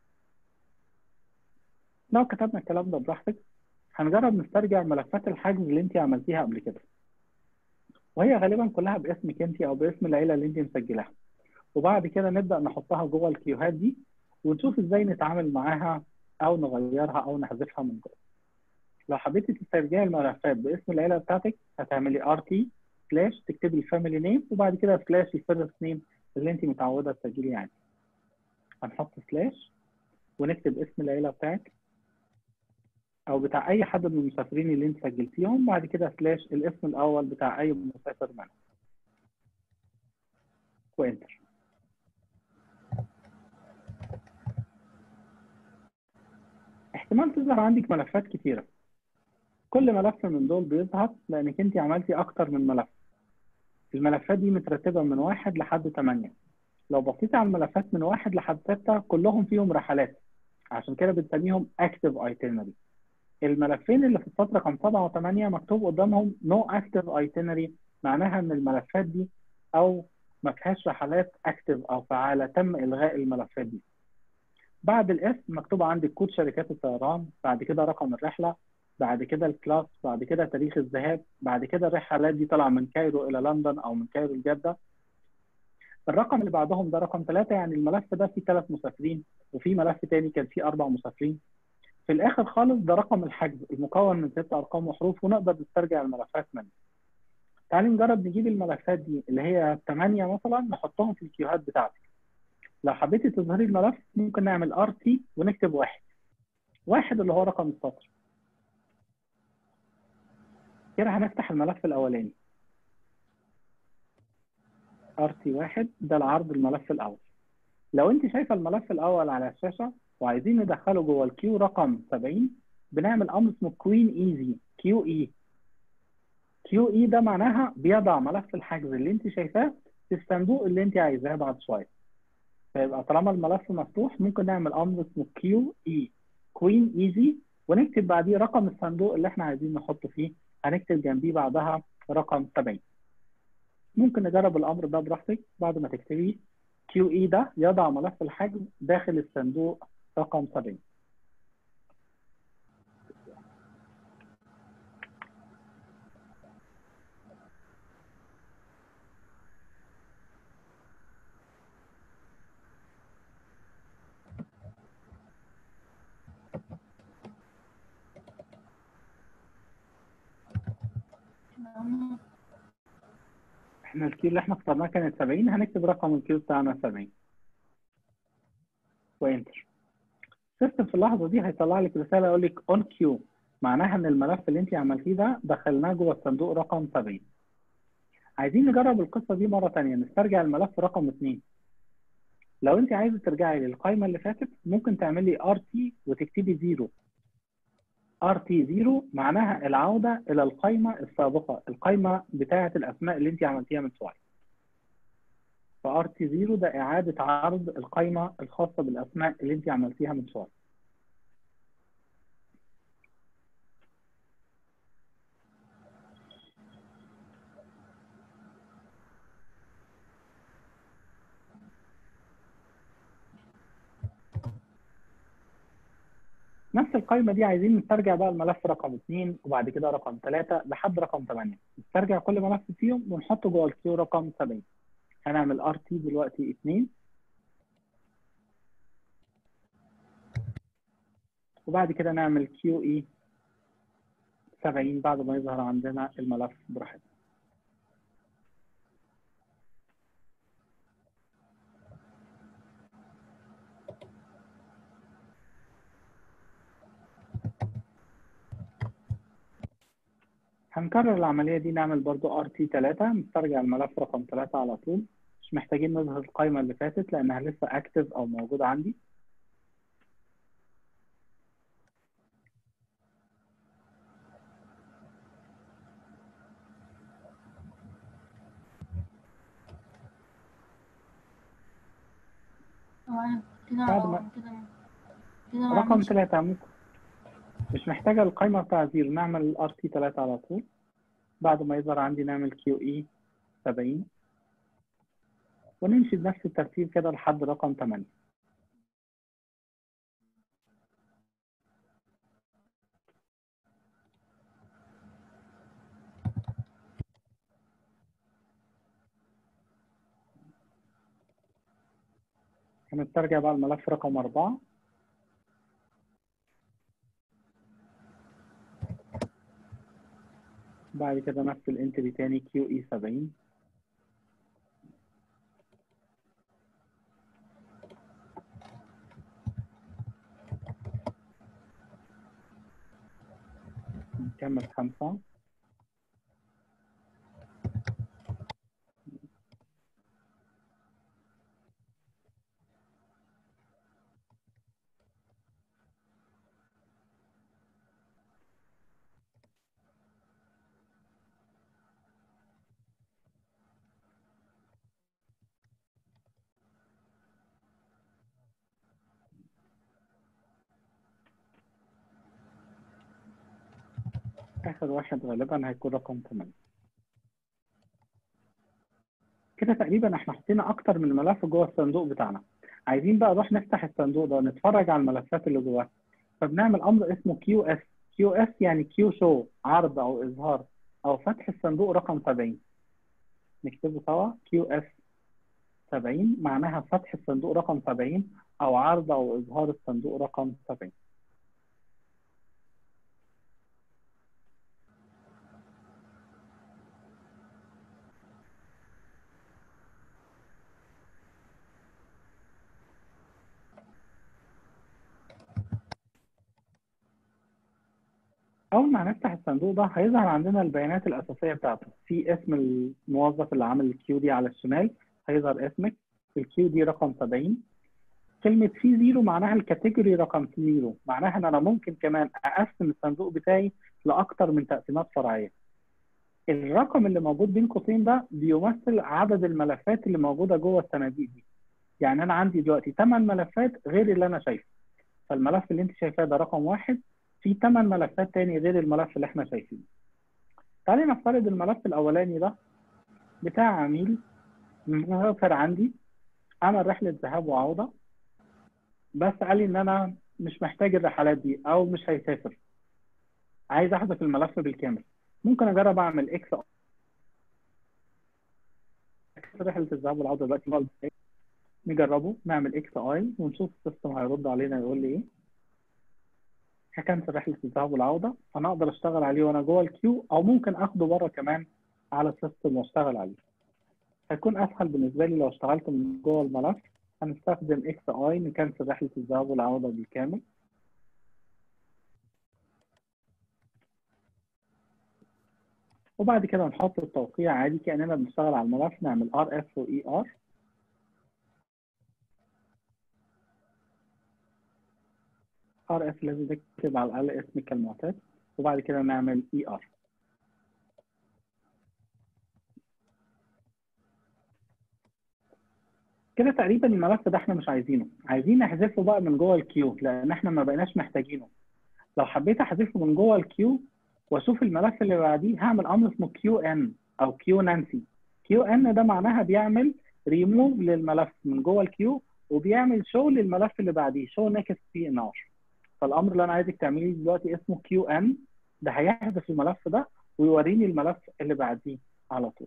لو كتبنا الكلام ده براحتك هنجرب نسترجع ملفات الحجز اللي انت عملتيها قبل كده وهي غالبا كلها باسمك انت او باسم العيله اللي انت مسجلاها وبعد كده نبدا نحطها جوه الكيوهات دي ونشوف ازاي نتعامل معاها او نغيرها او نحذفها من جوه لو حبيتي تسترجعي الملفات باسم العيله بتاعتك هتعملي ار تي سلاش تكتبي الفاميلي نيم وبعد كده سلاش الفيرست نيم اللي انت متعوده تسجليه يعني هنحط سلاش ونكتب اسم العيله بتاعك او بتاع اي حد من المسافرين اللي انت سجلتيهم بعد كده سلاش الاسم الاول بتاع اي مسافر منهم وانتر احتمال تظهر عندك ملفات كتيرة كل ملف من دول بيظهر لانك انت عملتي اكتر من ملف الملفات دي مترتبة من واحد لحد ثمانية لو بصيتي على الملفات من واحد لحد ستة كلهم فيهم رحلات عشان كده بنسميهم اكتف ايتينري الملفين اللي في السطر رقم 7 و8 مكتوب قدامهم نو اكتف ايتينري معناها ان الملفات دي او ما فيهاش رحلات اكتف او فعاله تم الغاء الملفات دي بعد الاسم مكتوب عندي كود شركات الطيران بعد كده رقم الرحله بعد كده الكلاس بعد كده تاريخ الذهاب بعد كده الرحلات دي طالعه من كايرو الى لندن او من كايرو لجده الرقم اللي بعدهم ده رقم ثلاثة يعني الملف ده فيه ثلاث مسافرين وفي ملف تاني كان فيه أربع مسافرين في الآخر خالص ده رقم الحجز المكون من ست أرقام وحروف ونقدر نسترجع الملفات منه تعالي نجرب نجيب الملفات دي اللي هي 8 مثلا نحطهم في الكيوهات بتاعتك لو حبيتي تظهري الملف ممكن نعمل ار تي ونكتب واحد واحد اللي هو رقم السطر كده هنفتح الملف الاولاني ار تي واحد ده العرض الملف الاول لو انت شايفه الملف الاول على الشاشه وعايزين ندخله جوه الكيو رقم 70 بنعمل امر اسمه كوين ايزي كيو اي كيو اي ده معناها بيضع ملف الحجز اللي انت شايفاه في الصندوق اللي انت عايزاه بعد شويه فيبقى طالما الملف مفتوح ممكن نعمل امر اسمه كيو اي كوين ايزي ونكتب بعديه رقم الصندوق اللي احنا عايزين نحطه فيه هنكتب جنبيه بعدها رقم 70 ممكن نجرب الامر ده براحتك بعد ما تكتبي كيو اي ده يضع ملف الحجز داخل الصندوق رقم 70 احنا الكيو اللي احنا اخترناه كانت 70 هنكتب رقم الكيو بتاعنا 70 وانتر السيستم في اللحظه دي هيطلع لك رساله يقول لك اون كيو معناها ان الملف اللي انت عملتيه ده دخلناه جوه الصندوق رقم 70 عايزين نجرب القصه دي مره ثانيه نسترجع الملف رقم 2 لو انت عايزه ترجعي للقائمه اللي فاتت ممكن تعملي ار تي وتكتبي زيرو ار تي 0 معناها العوده الى القائمه السابقه القائمه بتاعه الاسماء اللي انت عملتيها من شويه فار تي 0 ده اعاده عرض القائمه الخاصه بالاسماء اللي انت عملتيها من شويه نفس القائمة دي عايزين نسترجع بقى الملف رقم 2 وبعد كده رقم 3 لحد رقم 8 نسترجع كل ملف فيهم ونحطه جوه الكيو رقم 70 هنعمل ار تي دلوقتي 2 وبعد كده نعمل كيو اي 70 بعد ما يظهر عندنا الملف براحتنا هنكرر العملية دي نعمل برضو ار تي 3 نسترجع الملف رقم 3 على طول مش محتاجين نظهر القائمة اللي فاتت لأنها لسه اكتف أو موجودة عندي هو أنا كده بعد ما- اه كده كده ما رقم عملتش- 3 ممكن مش محتاجة القائمة بتاع زيرو نعمل ار تي 3 على طول بعد ما يظهر عندي نعمل كيو اي 70 ونمشي بنفس الترتيب كده لحد رقم 8 هنسترجع بقى الملف رقم 4 بعد كده نفس الانتري تاني كيو اي 70 نكمل خمسة آخر واحد غالبا هيكون رقم 8 كده تقريبا احنا حطينا أكتر من ملف جوه الصندوق بتاعنا عايزين بقى نروح نفتح الصندوق ده ونتفرج على الملفات اللي جواه فبنعمل أمر اسمه كيو اس كيو اس يعني كيو شو عرض أو إظهار أو فتح الصندوق رقم 70 نكتبه سوا كيو اس 70 معناها فتح الصندوق رقم 70 أو عرض أو إظهار الصندوق رقم 70 أول ما هنفتح الصندوق ده هيظهر عندنا البيانات الأساسية بتاعته في اسم الموظف اللي عامل الكيو دي على الشمال هيظهر اسمك الكيو دي رقم 70 كلمة في زيرو معناها الكاتيجوري رقم زيرو معناها إن أنا ممكن كمان أقسم الصندوق بتاعي لأكتر من تقسيمات فرعية الرقم اللي موجود بين قوسين ده بيمثل عدد الملفات اللي موجودة جوه الصناديق دي يعني أنا عندي دلوقتي 8 ملفات غير اللي أنا شايفه فالملف اللي أنت شايفاه ده رقم واحد في 8 ملفات تاني غير الملف اللي احنا شايفينه تعالي نفترض الملف الاولاني ده بتاع عميل مسافر عندي عمل رحله ذهاب وعوده بس قال لي ان انا مش محتاج الرحلات دي او مش هيسافر عايز احذف الملف بالكامل ممكن اجرب اعمل اكس رحله الذهاب والعوده دلوقتي نجربه نعمل اكس اي ونشوف السيستم هيرد علينا يقول لي ايه هكنسل رحله الذهاب والعوده انا اقدر اشتغل عليه وانا جوه الكيو او ممكن اخده بره كمان على السيستم واشتغل عليه هيكون اسهل بالنسبه لي لو اشتغلت من جوه الملف هنستخدم اكس اي نكنسل رحله الذهاب والعوده بالكامل وبعد كده نحط التوقيع عادي كاننا بنشتغل على الملف نعمل ار اف واي ار ار اف لازم تكتب على الاقل اسمك المعتاد وبعد كده نعمل اي ار كده تقريبا الملف ده احنا مش عايزينه عايزين نحذفه بقى من جوه الكيو لان احنا ما بقيناش محتاجينه لو حبيت احذفه من جوه الكيو واشوف الملف اللي بعديه هعمل امر اسمه كيو ان او كيو نانسي كيو ان ده معناها بيعمل ريموف للملف من جوه الكيو وبيعمل شو للملف اللي بعديه شو نيكست بي ان ار فالامر اللي انا عايزك تعمليه دلوقتي اسمه كيو ان ده هيحذف الملف ده ويوريني الملف اللي بعديه على طول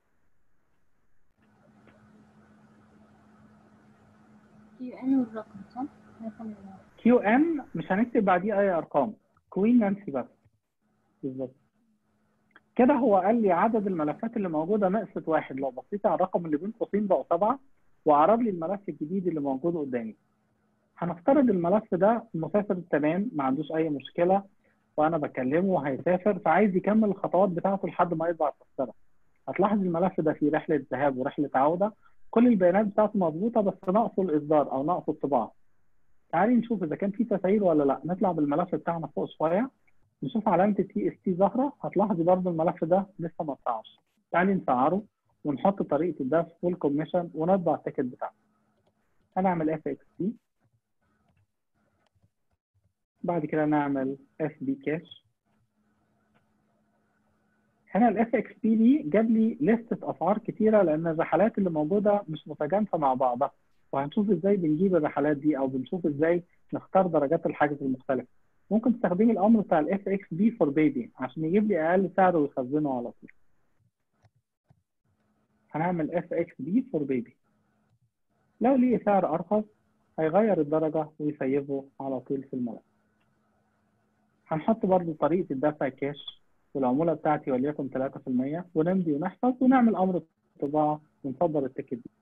كيو ان والرقم صح؟ رقم كيو ان مش هنكتب بعديه اي ارقام كوين نانسي بس بالظبط كده هو قال لي عدد الملفات اللي موجوده نقصت واحد لو بصيت على الرقم اللي بين قوسين بقوا سبعه وعرض لي الملف الجديد اللي موجود قدامي هنفترض الملف ده مسافر تمام ما عندوش اي مشكله وانا بكلمه هيسافر فعايز يكمل الخطوات بتاعته لحد ما يطبع التذكره هتلاحظ الملف ده فيه رحله ذهاب ورحله عوده كل البيانات بتاعته مظبوطه بس ناقصه الاصدار او ناقصه الطباعه تعالي نشوف اذا كان في تسعير ولا لا نطلع بالملف بتاعنا فوق شويه نشوف علامه التي اس تي ظاهره هتلاحظي برضه الملف ده لسه ما اتسعرش تعالي نسعره ونحط طريقه ده في فول كوميشن ونطبع التيكت بتاعنا هنعمل اف اكس تي بعد كده نعمل اف بي كاش هنا الاف اكس بي دي جاب لي لستة اسعار كتيره لان الرحلات اللي موجوده مش متجانسه مع بعضها وهنشوف ازاي بنجيب الرحلات دي او بنشوف ازاي نختار درجات الحجز المختلفه ممكن تستخدمي الامر بتاع الاف اكس بي فور بيبي عشان يجيب لي اقل سعر ويخزنه على طول هنعمل اف اكس بي فور بيبي لو ليه سعر ارخص هيغير الدرجه ويسيبه على طول في الملف هنحط برضو طريقة الدفع كاش والعمولة بتاعتي وليكن 3% ونمضي ونحفظ ونعمل أمر الطباعة ونصدر التيكت دي.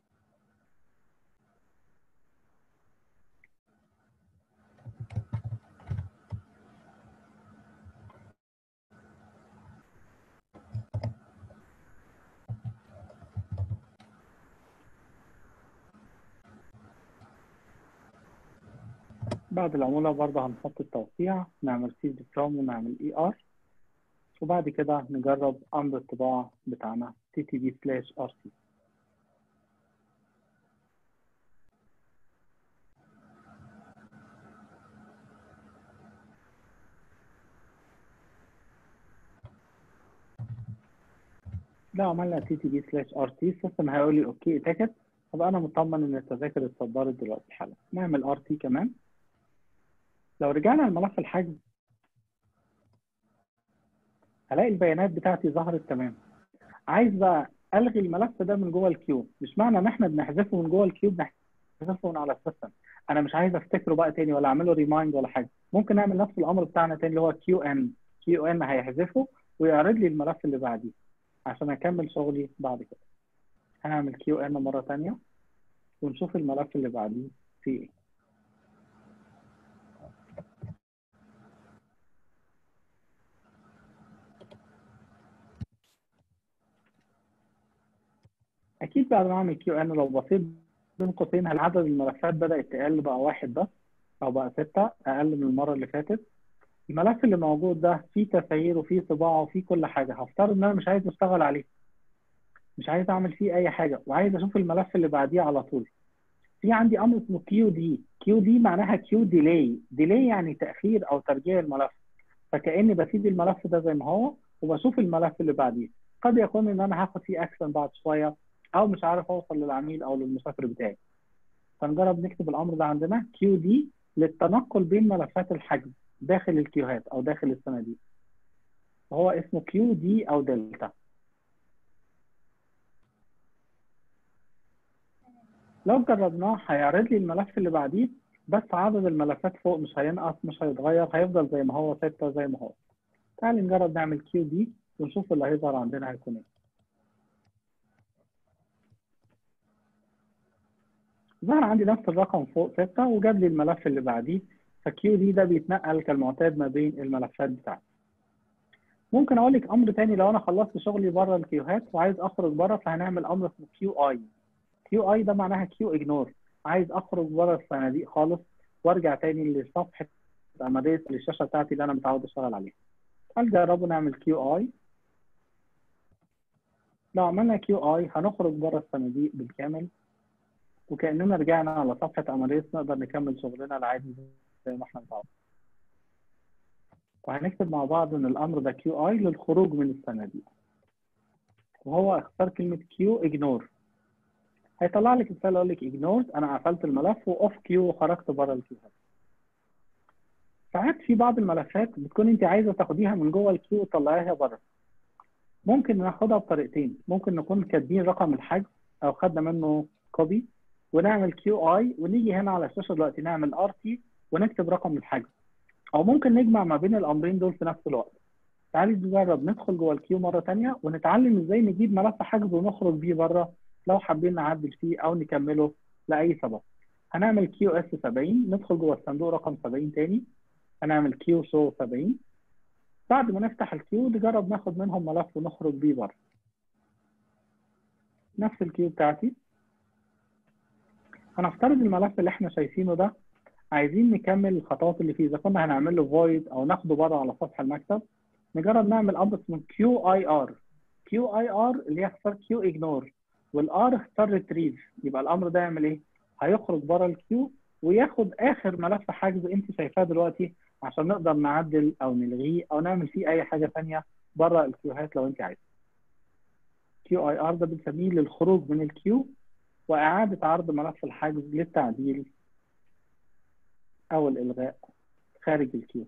بعد العمولة برضه هنحط التوقيع نعمل سيز فروم ونعمل اي ار وبعد كده نجرب أمر الطباعة بتاعنا تي تي بي سلاش ار سي لو عملنا تي تي بي سلاش ار تي السيستم هيقول لي اوكي تيكت ابقى انا مطمن ان التذاكر اتصدرت دلوقتي حالا نعمل ار تي كمان لو رجعنا لملف الحجز هلاقي البيانات بتاعتي ظهرت تمام عايز بقى الغي الملف ده من جوه الكيو مش معنى ان احنا بنحذفه من جوه الكيو بنحذفه من على السيستم انا مش عايز افتكره بقى تاني ولا اعمله ريمايند ولا حاجه ممكن نعمل نفس الامر بتاعنا تاني اللي هو كيو ان كيو ان هيحذفه ويعرض لي الملف اللي بعديه عشان اكمل شغلي بعد كده هنعمل كيو ان مره تانية ونشوف الملف اللي بعديه فيه ايه اكيد بعد ما اعمل كيو ان لو بصيت بين قوسين هل عدد الملفات بدات تقل بقى واحد بس او بقى سته اقل من المره اللي فاتت الملف اللي موجود ده فيه تسعير وفيه طباعه وفيه كل حاجه هفترض ان انا مش عايز اشتغل عليه مش عايز اعمل فيه اي حاجه وعايز اشوف الملف اللي بعديه على طول في عندي امر اسمه كيو دي كيو دي معناها كيو ديلي ديلي يعني تاخير او ترجيع الملف فكاني بسيب الملف ده زي ما هو وبشوف الملف اللي بعديه قد يكون ان انا هاخد فيه اكشن بعد شويه او مش عارف اوصل للعميل او للمسافر بتاعي فنجرب نكتب الامر ده عندنا كيو دي للتنقل بين ملفات الحجز داخل الكيوهات او داخل الصناديق وهو اسمه كيو دي او دلتا لو جربناه هيعرض لي الملف اللي بعديه بس عدد الملفات فوق مش هينقص مش هيتغير هيفضل زي ما هو ستة زي ما هو تعال نجرب نعمل كيو دي ونشوف اللي هيظهر عندنا هيكون ايه ظهر عندي نفس الرقم فوق 6 وجاب لي الملف اللي بعديه فكيو دي ده بيتنقل كالمعتاد ما بين الملفات بتاعتي ممكن اقول لك امر تاني لو انا خلصت شغلي بره الكيوهات وعايز اخرج بره فهنعمل امر اسمه كيو اي كيو اي ده معناها كيو اجنور عايز اخرج بره الصناديق خالص وارجع تاني لصفحه اماريس للشاشه بتاعتي اللي انا متعود اشتغل عليها هنجربه نعمل كيو اي لو عملنا كيو اي هنخرج بره الصناديق بالكامل وكاننا رجعنا على صفحه اماريس نقدر نكمل شغلنا العادي زي ما احنا متعودين وهنكتب مع بعض ان الامر ده كيو اي للخروج من الصناديق وهو اختار كلمه كيو اجنور هيطلع لك رساله يقول لك اجنورد انا قفلت الملف واوف كيو وخرجت بره الكيو ساعات في بعض الملفات بتكون انت عايزه تاخديها من جوه الكيو وتطلعيها بره ممكن ناخدها بطريقتين ممكن نكون كاتبين رقم الحجز او خدنا منه كوبي ونعمل كيو اي ونيجي هنا على الشاشه دلوقتي نعمل ار تي ونكتب رقم الحجز او ممكن نجمع ما بين الامرين دول في نفس الوقت تعالي نجرب ندخل جوه الكيو مره ثانيه ونتعلم ازاي نجيب ملف حجز ونخرج بيه بره لو حابين نعدل فيه او نكمله لاي سبب هنعمل كيو اس 70 ندخل جوه الصندوق رقم 70 تاني هنعمل كيو شو 70 بعد ما نفتح الكيو نجرب ناخد منهم ملف ونخرج بيه بره نفس الكيو بتاعتي هنفترض الملف اللي احنا شايفينه ده عايزين نكمل الخطوات اللي فيه اذا كنا هنعمل له فويد او ناخده بره على سطح المكتب نجرب نعمل امر اسمه كيو اي ار كيو اي ار اللي هي اختار كيو اجنور والار اختار ريتريف يبقى الامر ده يعمل ايه؟ هيخرج بره الكيو وياخد اخر ملف حجز انت شايفاه دلوقتي عشان نقدر نعدل او نلغيه او نعمل فيه اي حاجه ثانيه بره الكيوهات لو انت عايز. كيو اي ار ده بنسميه للخروج من الكيو واعاده عرض ملف الحجز للتعديل او الالغاء خارج الكيو.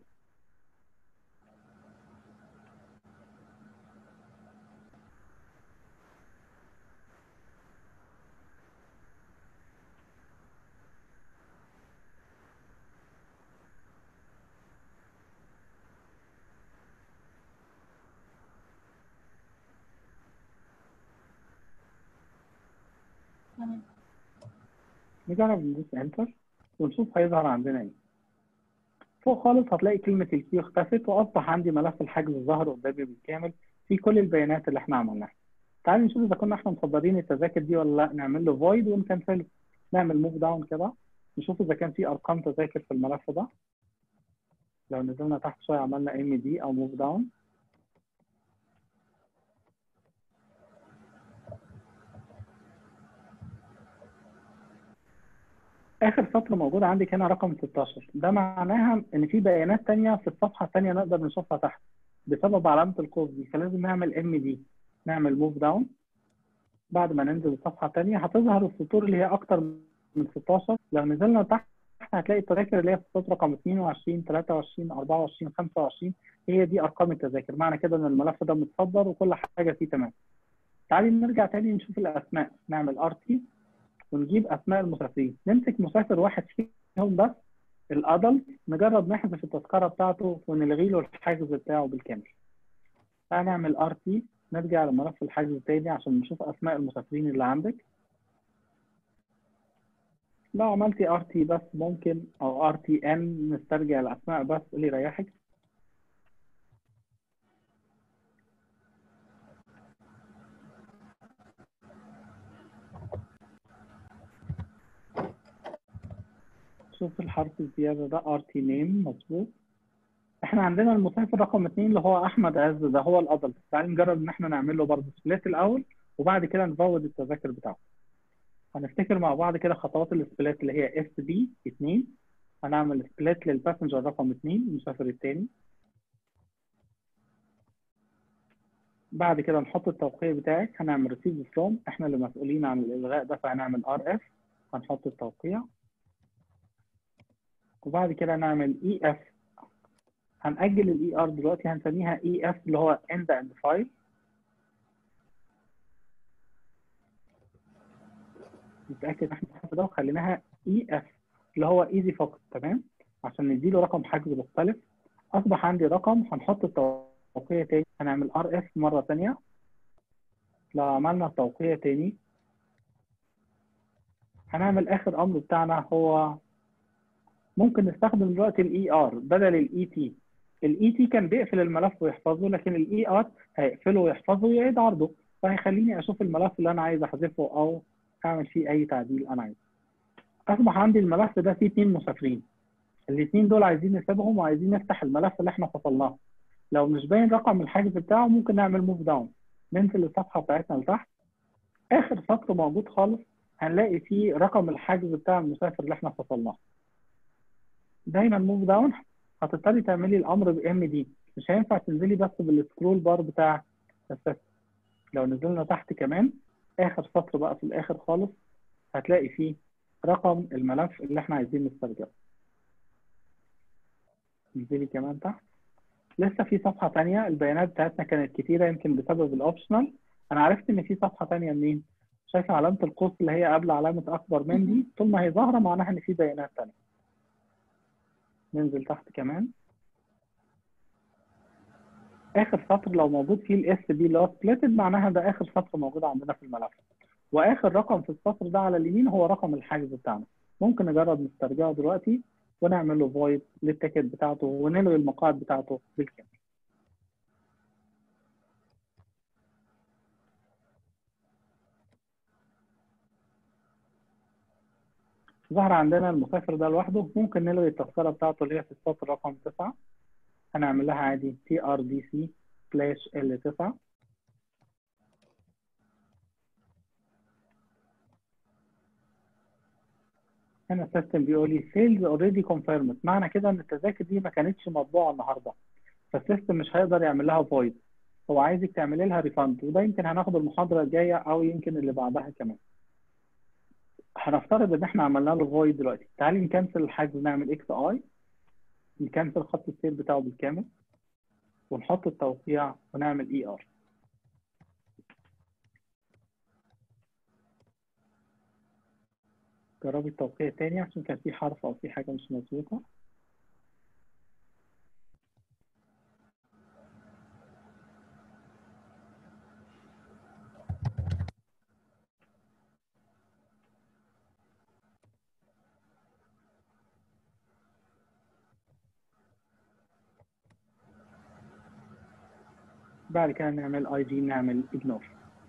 تمام نجرب ندوس انتر ونشوف هيظهر عندنا ايه فوق خالص هتلاقي كلمة الكيو اختفت وأصبح عندي ملف الحجز ظهر قدامي بالكامل في كل البيانات اللي احنا عملناها. تعالوا نشوف إذا كنا احنا مصدرين التذاكر دي ولا لا نعمل له فويد ونكنسله. نعمل موف داون كده نشوف إذا كان في أرقام تذاكر في الملف ده. لو نزلنا تحت شوية عملنا ام دي أو موف داون. اخر سطر موجود عندك هنا رقم 16 ده معناها ان في بيانات تانية في الصفحه الثانيه نقدر نشوفها تحت بسبب علامه القوس دي فلازم نعمل ام دي نعمل موف داون بعد ما ننزل الصفحه الثانيه هتظهر السطور اللي هي اكتر من 16 لو نزلنا تحت هتلاقي التذاكر اللي هي في السطر رقم 22 23 24 25 هي دي ارقام التذاكر معنى كده ان الملف ده متصدر وكل حاجه فيه تمام تعالي نرجع تاني نشوف الاسماء نعمل ار تي ونجيب اسماء المسافرين نمسك مسافر واحد فيهم بس الادلت نجرب نحذف التذكره بتاعته ونلغي له الحاجز بتاعه بالكامل تعالى نعمل ار تي نرجع لملف الحجز تاني عشان نشوف اسماء المسافرين اللي عندك لو عملتي ار تي بس ممكن او ار تي ان نسترجع الاسماء بس اللي يريحك شوف الحرف الزيادة ده ار تي نيم مظبوط احنا عندنا المسافر رقم اثنين اللي هو احمد عز ده هو الادلت تعالي نجرب ان احنا نعمل له برضه سبليت الاول وبعد كده نزود التذاكر بتاعته هنفتكر مع بعض كده خطوات السبليت اللي هي اس بي 2 هنعمل سبليت للباسنجر رقم 2 المسافر الثاني بعد كده نحط التوقيع بتاعك هنعمل ريسيف فروم احنا اللي مسؤولين عن الالغاء ده فهنعمل ار اف هنحط التوقيع وبعد كده نعمل اي اف هنأجل الاي ار دلوقتي هنسميها اي اف اللي هو end and file نتأكد ان احنا الحرف ده وخليناها اي اف اللي هو ايزي فقط تمام عشان نديله رقم حجز مختلف اصبح عندي رقم هنحط التوقيع تاني هنعمل ار اف مرة تانية لو عملنا التوقيع تاني هنعمل اخر امر بتاعنا هو ممكن نستخدم دلوقتي الاي ار بدل الاي تي الاي تي كان بيقفل الملف ويحفظه لكن الاي ار هيقفله ويحفظه ويعيد عرضه فهيخليني اشوف الملف اللي انا عايز احذفه او اعمل فيه اي تعديل انا عايزه اصبح عندي الملف ده فيه اثنين مسافرين الاثنين دول عايزين نسيبهم وعايزين نفتح الملف اللي احنا فصلناه لو مش باين رقم الحجز بتاعه ممكن نعمل موف داون ننزل الصفحه بتاعتنا لتحت اخر سطر موجود خالص هنلاقي فيه رقم الحجز بتاع المسافر اللي احنا فصلناه دايما موف داون هتضطري تعملي الامر بام دي مش هينفع تنزلي بس بالسكرول بار بتاع السيستم لو نزلنا تحت كمان اخر سطر بقى في الاخر خالص هتلاقي فيه رقم الملف اللي احنا عايزين نسترجعه ننزلي كمان تحت لسه في صفحه ثانيه البيانات بتاعتنا كانت كتيره يمكن بسبب الاوبشنال انا عرفت ان في صفحه ثانيه منين شايفه علامه القوس اللي هي قبل علامه اكبر من دي طول ما هي ظاهره معناها ان في بيانات ثانيه ننزل تحت كمان اخر سطر لو موجود فيه الاس بي اللي هو سبليتد معناها ده اخر سطر موجود عندنا في الملف واخر رقم في السطر ده على اليمين هو رقم الحجز بتاعنا ممكن نجرب نسترجعه دلوقتي ونعمل له فويد للتيكت بتاعته ونلغي المقاعد بتاعته بالكامل ظهر عندنا المسافر ده لوحده ممكن نلغي التذكرة بتاعته اللي هي في السطر رقم 9 هنعمل لها عادي تي ار دي سي سلاش ال 9 هنا السيستم بيقول لي سيلز اوريدي كونفيرمد معنى كده ان التذاكر دي ما كانتش مطبوعه النهارده فالسيستم مش هيقدر يعمل لها فويد هو عايزك تعملي لها ريفاند وده يمكن هناخده المحاضره الجايه او يمكن اللي بعدها كمان هنفترض ان احنا عملنا له فويد دلوقتي تعالي نكنسل الحجز نعمل اكس اي نكنسل خط السير بتاعه بالكامل ونحط التوقيع ونعمل اي ار جربي التوقيع تاني عشان كان في حرف او في حاجه مش مظبوطه بعد كده نعمل اي جي نعمل اجنور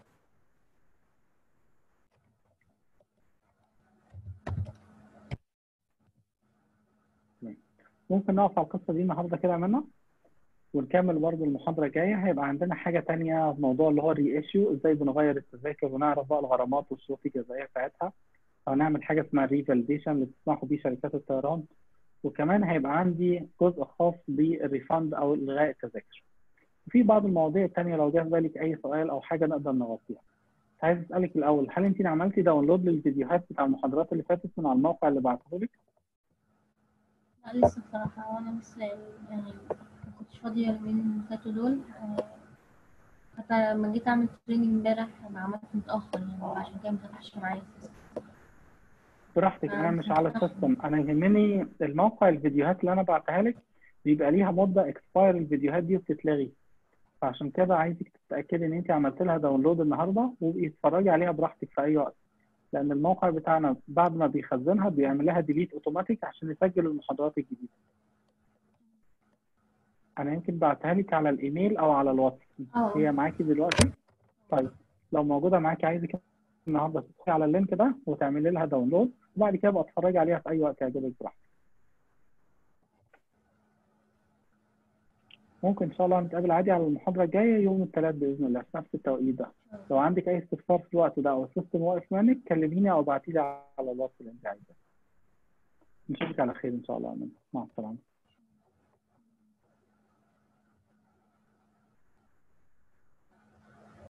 ممكن نقف على القصه دي النهارده كده منى ونكمل برضه المحاضره الجايه هيبقى عندنا حاجه تانية في موضوع اللي هو الري ايشيو ازاي بنغير التذاكر ونعرف بقى الغرامات والشروط الجزائيه بتاعتها او نعمل حاجه اسمها ريفاليديشن اللي بتسمحوا بيه شركات الطيران وكمان هيبقى عندي جزء خاص بالريفاند او الغاء التذاكر في بعض المواضيع التانية لو جه في بالك أي سؤال أو حاجة نقدر نغطيها. عايز أسألك الأول هل أنت عملتي داونلود للفيديوهات بتاع المحاضرات اللي فاتت من على الموقع اللي بعته لك؟ لا لسه بصراحة وأنا لسه يعني ما كنتش فاضية اليومين اللي فاتوا دول آه، حتى لما جيت أعمل تريننج امبارح أنا عملت متأخر يعني عشان كده مفتحش معايا براحتك أنا مش على السيستم أنا يهمني الموقع الفيديوهات اللي أنا بعتها لك بيبقى ليها مدة اكسباير الفيديوهات دي وبتتلغي فعشان كده عايزك تتأكدي إن أنت عملت لها داونلود النهاردة وابقي اتفرجي عليها براحتك في أي وقت لأن الموقع بتاعنا بعد ما بيخزنها بيعمل لها ديليت أوتوماتيك عشان يسجل المحاضرات الجديدة أنا يمكن بعتها لك على الإيميل أو على الواتس اه هي معاكي دلوقتي طيب لو موجودة معاكي عايزك النهاردة تدخلي على اللينك ده وتعملي لها داونلود وبعد كده بقى اتفرجي عليها في أي وقت يعجبك براحتك ممكن إن شاء الله نتقابل عادي على المحاضرة الجاية يوم الثلاث بإذن الله في نفس التوقيت ده لو عندك أي استفسار في الوقت ده أو السيستم واقف منك كلميني أو ابعتي لي على الواتس اللي أنت عايزاه نشوفك على خير إن شاء الله يا أمين. مع السلامة